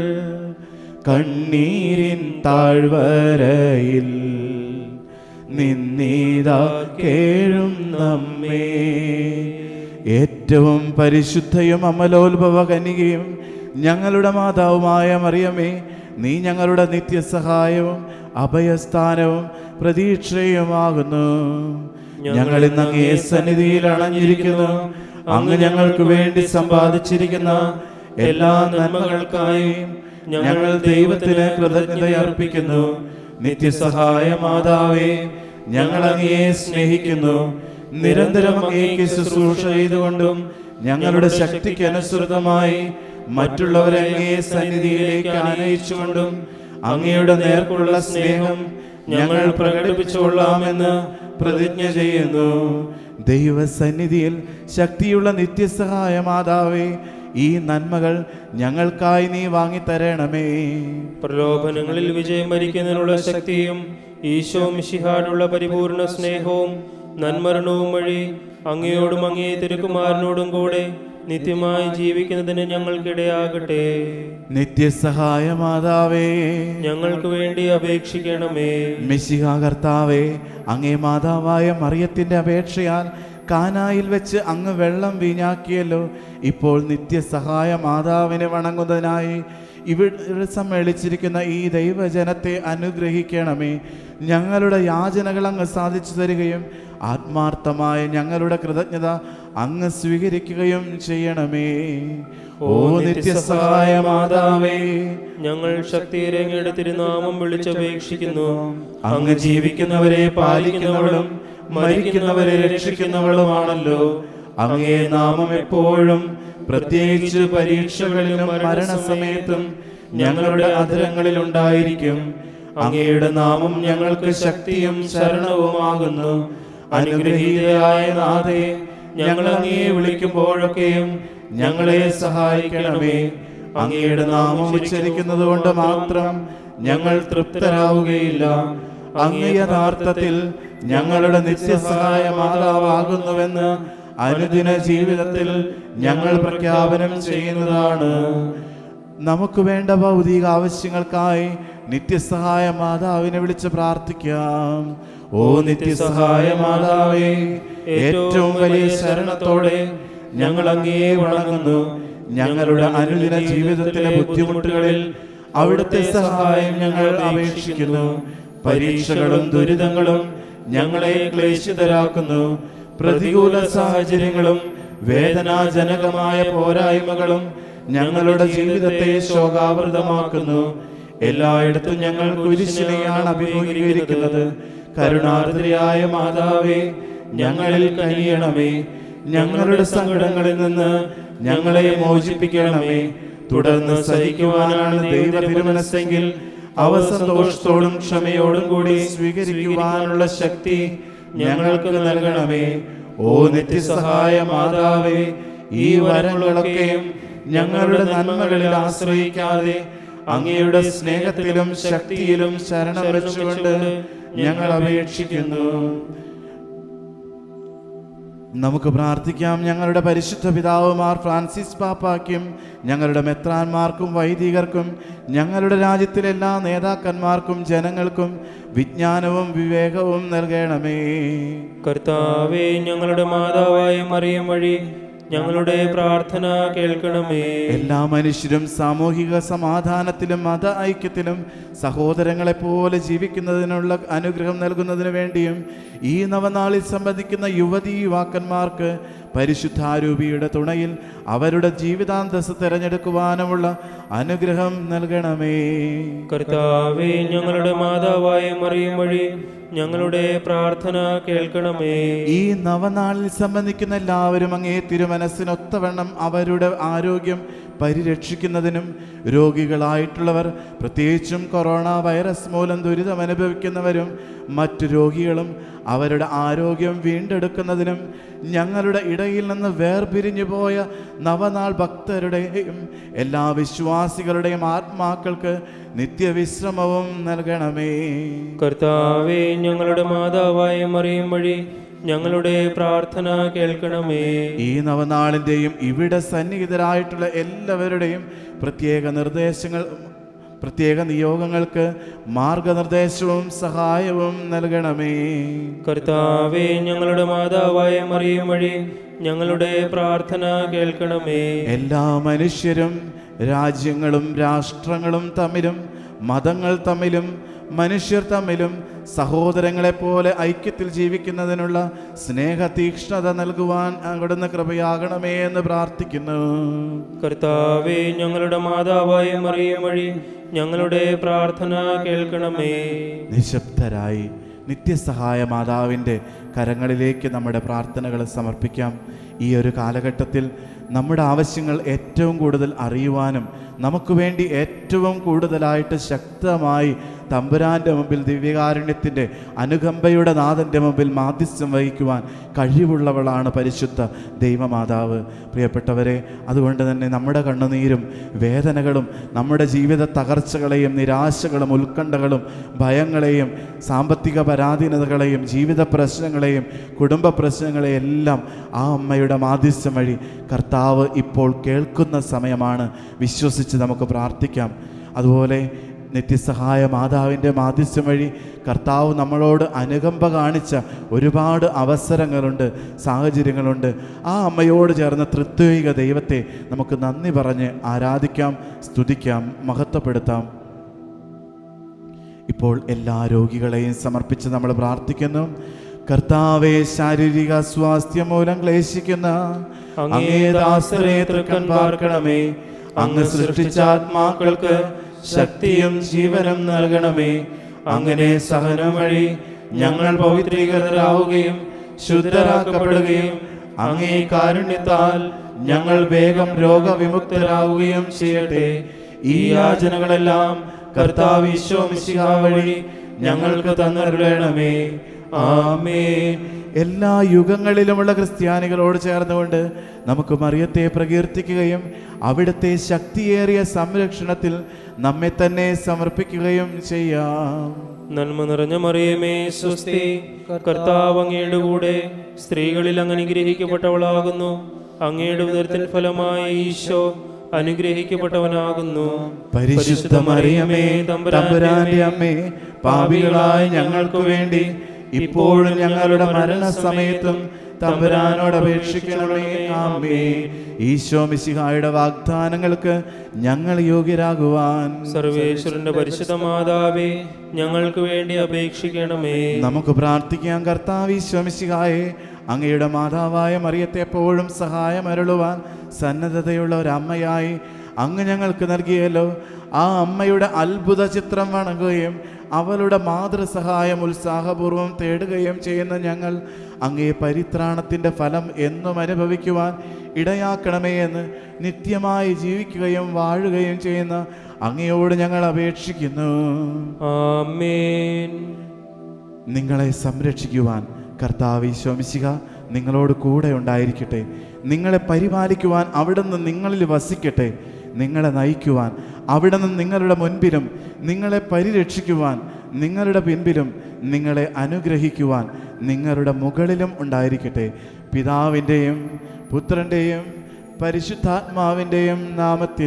കണ്ണീരിൻ താഴ്വരയിൽ നിന്നീതാ കേഴും നമ്മേ ഏറ്റവും പരിശുദ്ധയും അമലോത്ഭവ കനികയും ഞങ്ങളുടെ മാതാവുമായ മറിയമേ നീ ഞങ്ങളുടെ നിത്യസഹായവും അഭയസ്ഥാനവും പ്രതീക്ഷയുമാകുന്നു ഞങ്ങൾ ഇന്ന് അങ്ങേ സന്നിധിയിൽ അണഞ്ഞിരിക്കുന്നു അങ്ങ് ഞങ്ങൾക്ക് വേണ്ടി സമ്പാദിച്ചിരിക്കുന്ന എല്ലാ നന്മകൾക്കായും ഞങ്ങൾ ദൈവത്തിന് കൃതജ്ഞത അർപ്പിക്കുന്നു നിത്യസഹായ മാതാവേ ഞങ്ങൾ അങ്ങയെ സ്നേഹിക്കുന്നു നിരന്തരം അങ്ങേക്ക് ശുശ്രൂഷ ചെയ്തുകൊണ്ടും ഞങ്ങളുടെ ശക്തിക്ക് അനുസൃതമായി മറ്റുള്ളവരെ അങ്ങേ സന്നിധിയിലേക്ക് ആനയിച്ചുകൊണ്ടും അങ്ങയുടെ നേർക്കുള്ള സ്നേഹം ഞങ്ങൾ പ്രകടിപ്പിച്ചുകൊള്ളാമെന്ന് പ്രതിജ്ഞ ചെയ്യുന്നു ദൈവസന്നിധിയിൽ ശക്തിയുള്ള നിത്യസഹായ മാതാവേ ഈ നന്മകൾ ഞങ്ങൾക്കായി നീ വാങ്ങിത്തരണമേ പ്രലോഭനങ്ങളിൽ വിജയം വരിക്കുന്നതിനുള്ള ശക്തിയും ഈശോ മിശിഹാടുള്ള പരിപൂർണ സ്നേഹവും നന്മരണവും വഴി അങ്ങയോടും അങ്ങേ തിരുക്കുമാരനോടും കൂടെ നിത്യമായി ജീവിക്കുന്നതിന് ഞങ്ങൾക്കിടയാകട്ടെ നിത്യസഹായ മാതാവേ ഞങ്ങൾക്ക് വേണ്ടി അപേക്ഷിക്കണമേ മിശിഹ കർത്താവേ അങ്ങേ മാതാവായ മറിയത്തിന്റെ അപേക്ഷയാൽ കാനായിൽ വെച്ച് അങ്ങ് വെള്ളം വീഞ്ഞാക്കിയല്ലോ ഇപ്പോൾ നിത്യസഹായ മാതാവിനെ വണങ്ങുന്നതിനായി ഇവിടെ സമ്മേളിച്ചിരിക്കുന്ന ഈ ദൈവജനത്തെ അനുഗ്രഹിക്കണമേ ഞങ്ങളുടെ യാചനകൾ അങ്ങ് സാധിച്ചു തരികയും ആത്മാർത്ഥമായ ഞങ്ങളുടെ കൃതജ്ഞത അങ്ങ് സ്വീകരിക്കുകയും ചെയ്യണമേ ഓ നിത്യസഹായ മാതാവേ ഞങ്ങൾ ശക്തിയിരങ്ങയുടെ തിരുനാമം വിളിച്ചപേക്ഷിക്കുന്നു അങ്ങ് ജീവിക്കുന്നവരെ പാലിക്കുന്നവളും മരിക്കുന്നവരെ രക്ഷിക്കുന്നവളുമാണല്ലോ അങ്ങേ നാമം എപ്പോഴും പ്രത്യേകിച്ച് പരീക്ഷകളിലും മരണസമയത്തും ഞങ്ങളുടെ അധരങ്ങളിൽ ഉണ്ടായിരിക്കും അങ്ങയുടെ നാമം ഞങ്ങൾക്ക് ശക്തിയും ശരണവുമാകുന്നു അനുഗ്രഹീതയായ നാഥേ ഞങ്ങൾ അങ്ങയെ വിളിക്കുമ്പോഴൊക്കെയും ഞങ്ങളെ സഹായിക്കണമേ അങ്ങയുടെ നാമം ഉച്ചരിക്കുന്നത് കൊണ്ട് മാത്രം ഞങ്ങൾ തൃപ്തരാവുകയില്ല അങ്ങ് യഥാർത്ഥത്തിൽ ഞങ്ങളുടെ നിത്യസഹായ മാതാവാകുന്നുവെന്ന് അനുദിന ജീവിതത്തിൽ ഞങ്ങൾ പ്രഖ്യാപനം ചെയ്യുന്നതാണ് നമുക്ക് വേണ്ട ഭൗതിക ആവശ്യങ്ങൾക്കായി നിത്യസഹായ മാതാവിനെ വിളിച്ച് പ്രാർത്ഥിക്കാം ഓ നിത്യസഹായ മാതാവേ ഏറ്റവും വലിയ ശരണത്തോടെ ഞങ്ങൾ അങ്ങേ വണങ്ങുന്നു ഞങ്ങളുടെ അനുദിന ജീവിതത്തിലെ ബുദ്ധിമുട്ടുകളിൽ അവിടുത്തെ സഹായം ഞങ്ങൾ അപേക്ഷിക്കുന്നു പരീക്ഷകളും ദുരിതങ്ങളും ഞങ്ങളെ ക്ലേശിതരാക്കുന്നു പ്രതികൂല സാഹചര്യങ്ങളും വേദനാജനകമായ പോരായ്മകളും ഞങ്ങളുടെ ജീവിതത്തെ ശോകാവൃതമാക്കുന്നു എല്ലായിടത്തും ഞങ്ങൾ കുരിശിനെയാണ് അഭിമുഖീകരിക്കുന്നത് കരുണാർദ്രയായ മാതാവേ ഞങ്ങളിൽ കനിയണമേ ഞങ്ങളുടെ സങ്കടങ്ങളിൽ നിന്ന് ഞങ്ങളെ മോചിപ്പിക്കണമേ തുടർന്ന് സഹിക്കുവാനാണ് ദൈവ തിരുമനസ്സെങ്കിൽ അവ സന്തോഷത്തോടും ക്ഷമയോടും കൂടി സ്വീകരിക്കുവാനുള്ള ശക്തി ഞങ്ങൾക്ക് നൽകണമേ ഓ നിത്യസഹായ മാതാവേ ഈ വരങ്ങളൊക്കെയും ഞങ്ങളുടെ നന്മകളിൽ ആശ്രയിക്കാതെ അങ്ങയുടെ സ്നേഹത്തിലും ശക്തിയിലും ശരണം വെച്ചുകൊണ്ട് ഞങ്ങൾ അപേക്ഷിക്കുന്നു നമുക്ക് പ്രാർത്ഥിക്കാം ഞങ്ങളുടെ പരിശുദ്ധ പിതാവുമാർ ഫ്രാൻസിസ് പാപ്പാക്കും ഞങ്ങളുടെ മെത്രാന്മാർക്കും വൈദികർക്കും ഞങ്ങളുടെ രാജ്യത്തിലെ എല്ലാ നേതാക്കന്മാർക്കും ജനങ്ങൾക്കും വിജ്ഞാനവും വിവേകവും നൽകണമേ കർത്താവേ ഞങ്ങളുടെ മാതാവായ മറിയം വഴി ഞങ്ങളുടെ പ്രാർത്ഥന കേൾക്കണമേ എല്ലാ മനുഷ്യരും സാമൂഹിക സമാധാനത്തിലും മത ഐക്യത്തിലും സഹോദരങ്ങളെ പോലെ ജീവിക്കുന്നതിനുള്ള അനുഗ്രഹം നൽകുന്നതിന് വേണ്ടിയും ഈ നവനാളിൽ സംബന്ധിക്കുന്ന യുവതി യുവാക്കന്മാർക്ക് പരിശുദ്ധാരൂപിയുടെ തുണയിൽ അവരുടെ ജീവിതാന്തസ് തിരഞ്ഞെടുക്കുവാനുമുള്ള അനുഗ്രഹം നൽകണമേ കർത്താവേ ഞങ്ങളുടെ മാതാവായ മറിയം വഴി ഞങ്ങളുടെ പ്രാർത്ഥന കേൾക്കണമേ ഈ നവനാളിൽ സംബന്ധിക്കുന്ന എല്ലാവരും അങ്ങേ തിരുമനസ്സിനൊത്തവണ്ണം അവരുടെ ആരോഗ്യം പരിരക്ഷിക്കുന്നതിനും രോഗികളായിട്ടുള്ളവർ പ്രത്യേകിച്ചും കൊറോണ വൈറസ് മൂലം ദുരിതം അനുഭവിക്കുന്നവരും മറ്റു രോഗികളും അവരുടെ ആരോഗ്യം വീണ്ടെടുക്കുന്നതിനും ഞങ്ങളുടെ ഇടയിൽ നിന്ന് വേർപിരിഞ്ഞു പോയ നവനാൾ ഭക്തരുടെയും എല്ലാ വിശ്വാസികളുടെയും ആത്മാക്കൾക്ക് നിത്യവിശ്രമവും നൽകണമേ കർത്താവേ ഞങ്ങളുടെ മാതാവായ മറിയം വഴി ഞങ്ങളുടെ പ്രാർത്ഥന കേൾക്കണമേ ഈ നവനാളിൻ്റെയും ഇവിടെ സന്നിഹിതരായിട്ടുള്ള എല്ലാവരുടെയും പ്രത്യേക നിർദ്ദേശങ്ങൾ പ്രത്യേക നിയോഗങ്ങൾക്ക് മാർഗനിർദ്ദേശവും സഹായവും നൽകണമേ കർത്താവേ ഞങ്ങളുടെ മാതാവായ മറിയം വഴി ഞങ്ങളുടെ പ്രാർത്ഥന കേൾക്കണമേ എല്ലാ മനുഷ്യരും രാജ്യങ്ങളും രാഷ്ട്രങ്ങളും തമ്മിലും മതങ്ങൾ തമ്മിലും മനുഷ്യർ തമ്മിലും സഹോദരങ്ങളെ പോലെ ഐക്യത്തിൽ ജീവിക്കുന്നതിനുള്ള സ്നേഹ തീക്ഷ്ണത നൽകുവാൻ അവിടുന്ന് കൃപയാകണമേ എന്ന് പ്രാർത്ഥിക്കുന്നു കർത്താവേ ഞങ്ങളുടെ മാതാവായ മറിയം വഴി ഞങ്ങളുടെ പ്രാർത്ഥന കേൾക്കണമേ നിശബ്ദരായി നിത്യസഹായ മാതാവിൻ്റെ കരങ്ങളിലേക്ക് നമ്മുടെ പ്രാർത്ഥനകൾ സമർപ്പിക്കാം ഈ ഒരു കാലഘട്ടത്തിൽ നമ്മുടെ ആവശ്യങ്ങൾ ഏറ്റവും കൂടുതൽ അറിയുവാനും നമുക്ക് വേണ്ടി ഏറ്റവും കൂടുതലായിട്ട് ശക്തമായി തമ്പുരാൻ്റെ മുമ്പിൽ ദിവ്യകാരുണ്യത്തിൻ്റെ അനുകമ്പയുടെ നാഥൻ്റെ മുമ്പിൽ മാധ്യസ്ഥം വഹിക്കുവാൻ കഴിവുള്ളവളാണ് പരിശുദ്ധ ദൈവമാതാവ് പ്രിയപ്പെട്ടവരെ അതുകൊണ്ട് തന്നെ നമ്മുടെ കണ്ണുനീരും വേദനകളും നമ്മുടെ ജീവിത തകർച്ചകളെയും നിരാശകളും ഉത്കണ്ഠകളും ഭയങ്ങളെയും സാമ്പത്തിക പരാധീനതകളെയും ജീവിത പ്രശ്നങ്ങളെയും കുടുംബ പ്രശ്നങ്ങളെയും എല്ലാം ആ അമ്മയുടെ മാധ്യസ്ഥം വഴി കർത്താവ് ഇപ്പോൾ കേൾക്കുന്ന സമയമാണ് വിശ്വസിച്ച് നമുക്ക് പ്രാർത്ഥിക്കാം അതുപോലെ നിത്യസഹായ മാതാവിൻ്റെ മാധ്യസ്ഥം വഴി കർത്താവ് നമ്മളോട് അനുകമ്പ കാണിച്ച ഒരുപാട് അവസരങ്ങളുണ്ട് സാഹചര്യങ്ങളുണ്ട് ആ അമ്മയോട് ചേർന്ന് തൃത്വിക ദൈവത്തെ നമുക്ക് നന്ദി പറഞ്ഞ് ആരാധിക്കാം സ്തുതിക്കാം മഹത്വപ്പെടുത്താം ഇപ്പോൾ എല്ലാ രോഗികളെയും സമർപ്പിച്ച് നമ്മൾ പ്രാർത്ഥിക്കുന്നു കർത്താവെ ശാരീരിക സ്വാസ്ഥ്യം മൂലം ക്ലേശിക്കുന്ന അങ്ങേ ദാസരെ തൃക്കൺ പാർക്കണമേ അങ്ങ് സൃഷ്ടിച്ച ആത്മാക്കൾക്ക് ശക്തിയും ജീവനും നൽകണമേ അങ്ങനെ സഹനം വഴി ഞങ്ങൾ പവിത്രീകൃതരാവുകയും ശുദ്ധരാക്കപ്പെടുകയും അങ്ങേ കാരുണ്യത്താൽ ഞങ്ങൾ വേഗം രോഗവിമുക്തരാവുകയും ചെയ്യട്ടെ ഈ യാചനകളെല്ലാം കർത്താവ് ഈശോ മിശിഹ വഴി ഞങ്ങൾക്ക് തന്നരുളണമേ ആമേൻ എല്ലാ യുഗങ്ങളിലുമുള്ള ക്രിസ്ത്യാനികളോട് ചേർന്നുകൊണ്ട് നമുക്ക് മറിയത്തെ പ്രകീർത്തിക്കുകയും അവിടുത്തെ ശക്തിയേറിയ സംരക്ഷണത്തിൽ നമ്മെ തന്നെ സമർപ്പിക്കുകയും ചെയ്യാം നന്മ നിറഞ്ഞ മറിയമേ സ്വസ്തി കർത്താവ് അങ്ങയുടെ കൂടെ സ്ത്രീകളിൽ അങ്ങ് അനുഗ്രഹിക്കപ്പെട്ടവളാകുന്നു അങ്ങയുടെ ഉദരത്തിൻ ഫലമായി ഈശോ അനുഗ്രഹിക്കപ്പെട്ടവനാകുന്നു പരിശുദ്ധ മറിയമേ തമ്പുരാന്റെ അമ്മേ പാപികളായ ഞങ്ങൾക്ക് വേണ്ടി ഇപ്പോഴും ഞങ്ങളുടെ മരണസമയത്തും തമ്പുരാനോട് അപേക്ഷിക്കണമേ ആമേ ഈശോ മിശിഹായുടെ വാഗ്ദാനങ്ങൾക്ക് ഞങ്ങൾ യോഗ്യരാകുവാൻ സർവേശ്വരന്റെ പരിശുദ്ധ മാതാവേ ഞങ്ങൾക്ക് വേണ്ടി അപേക്ഷിക്കണമേ നമുക്ക് പ്രാർത്ഥിക്കാം കർത്താവ് ഈശോ മിശിഹായെ അങ്ങയുടെ മാതാവായ മറിയത്തെ എപ്പോഴും സഹായം അരുളുവാൻ സന്നദ്ധതയുള്ള ഒരു അമ്മയായി അങ്ങ് ഞങ്ങൾക്ക് നൽകിയല്ലോ ആ അമ്മയുടെ അത്ഭുത ചിത്രം വണങ്ങുകയും അവളുടെ മാതൃസഹായം ഉത്സാഹപൂർവ്വം തേടുകയും ചെയ്യുന്ന ഞങ്ങൾ അങ്ങേ പരിത്രാണത്തിൻ്റെ ഫലം എന്നും അനുഭവിക്കുവാൻ ഇടയാക്കണമേ എന്ന് നിത്യമായി ജീവിക്കുകയും വാഴുകയും ചെയ്യുന്ന അങ്ങയോട് ഞങ്ങൾ അപേക്ഷിക്കുന്നു ആമേൻ നിങ്ങളെ സംരക്ഷിക്കുവാൻ കർത്താവ് ഈശോമിശിക നിങ്ങളോട് കൂടെ ഉണ്ടായിരിക്കട്ടെ നിങ്ങളെ പരിപാലിക്കുവാൻ അവിടുന്ന് നിങ്ങളിൽ വസിക്കട്ടെ നിങ്ങളെ നയിക്കുവാൻ അവിടുന്ന് നിങ്ങളുടെ മുൻപിലും നിങ്ങളെ പരിരക്ഷിക്കുവാൻ നിങ്ങളുടെ പിൻപിലും നിങ്ങളെ അനുഗ്രഹിക്കുവാൻ നിങ്ങളുടെ മുകളിലും ഉണ്ടായിരിക്കട്ടെ പിതാവിൻ്റെയും പുത്രൻ്റെയും പരിശുദ്ധാത്മാവിൻ്റെയും നാമത്തിൽ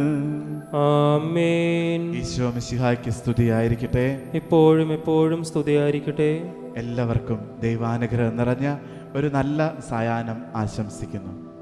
ആമേൻ ഈശോ മിശിഹായ്ക്ക് സ്തുതിയായിരിക്കട്ടെ ഇപ്പോഴും എപ്പോഴും സ്തുതിയായിരിക്കട്ടെ എല്ലാവർക്കും ദൈവാനുഗ്രഹം നിറഞ്ഞ ഒരു നല്ല സായാഹ്നം ആശംസിക്കുന്നു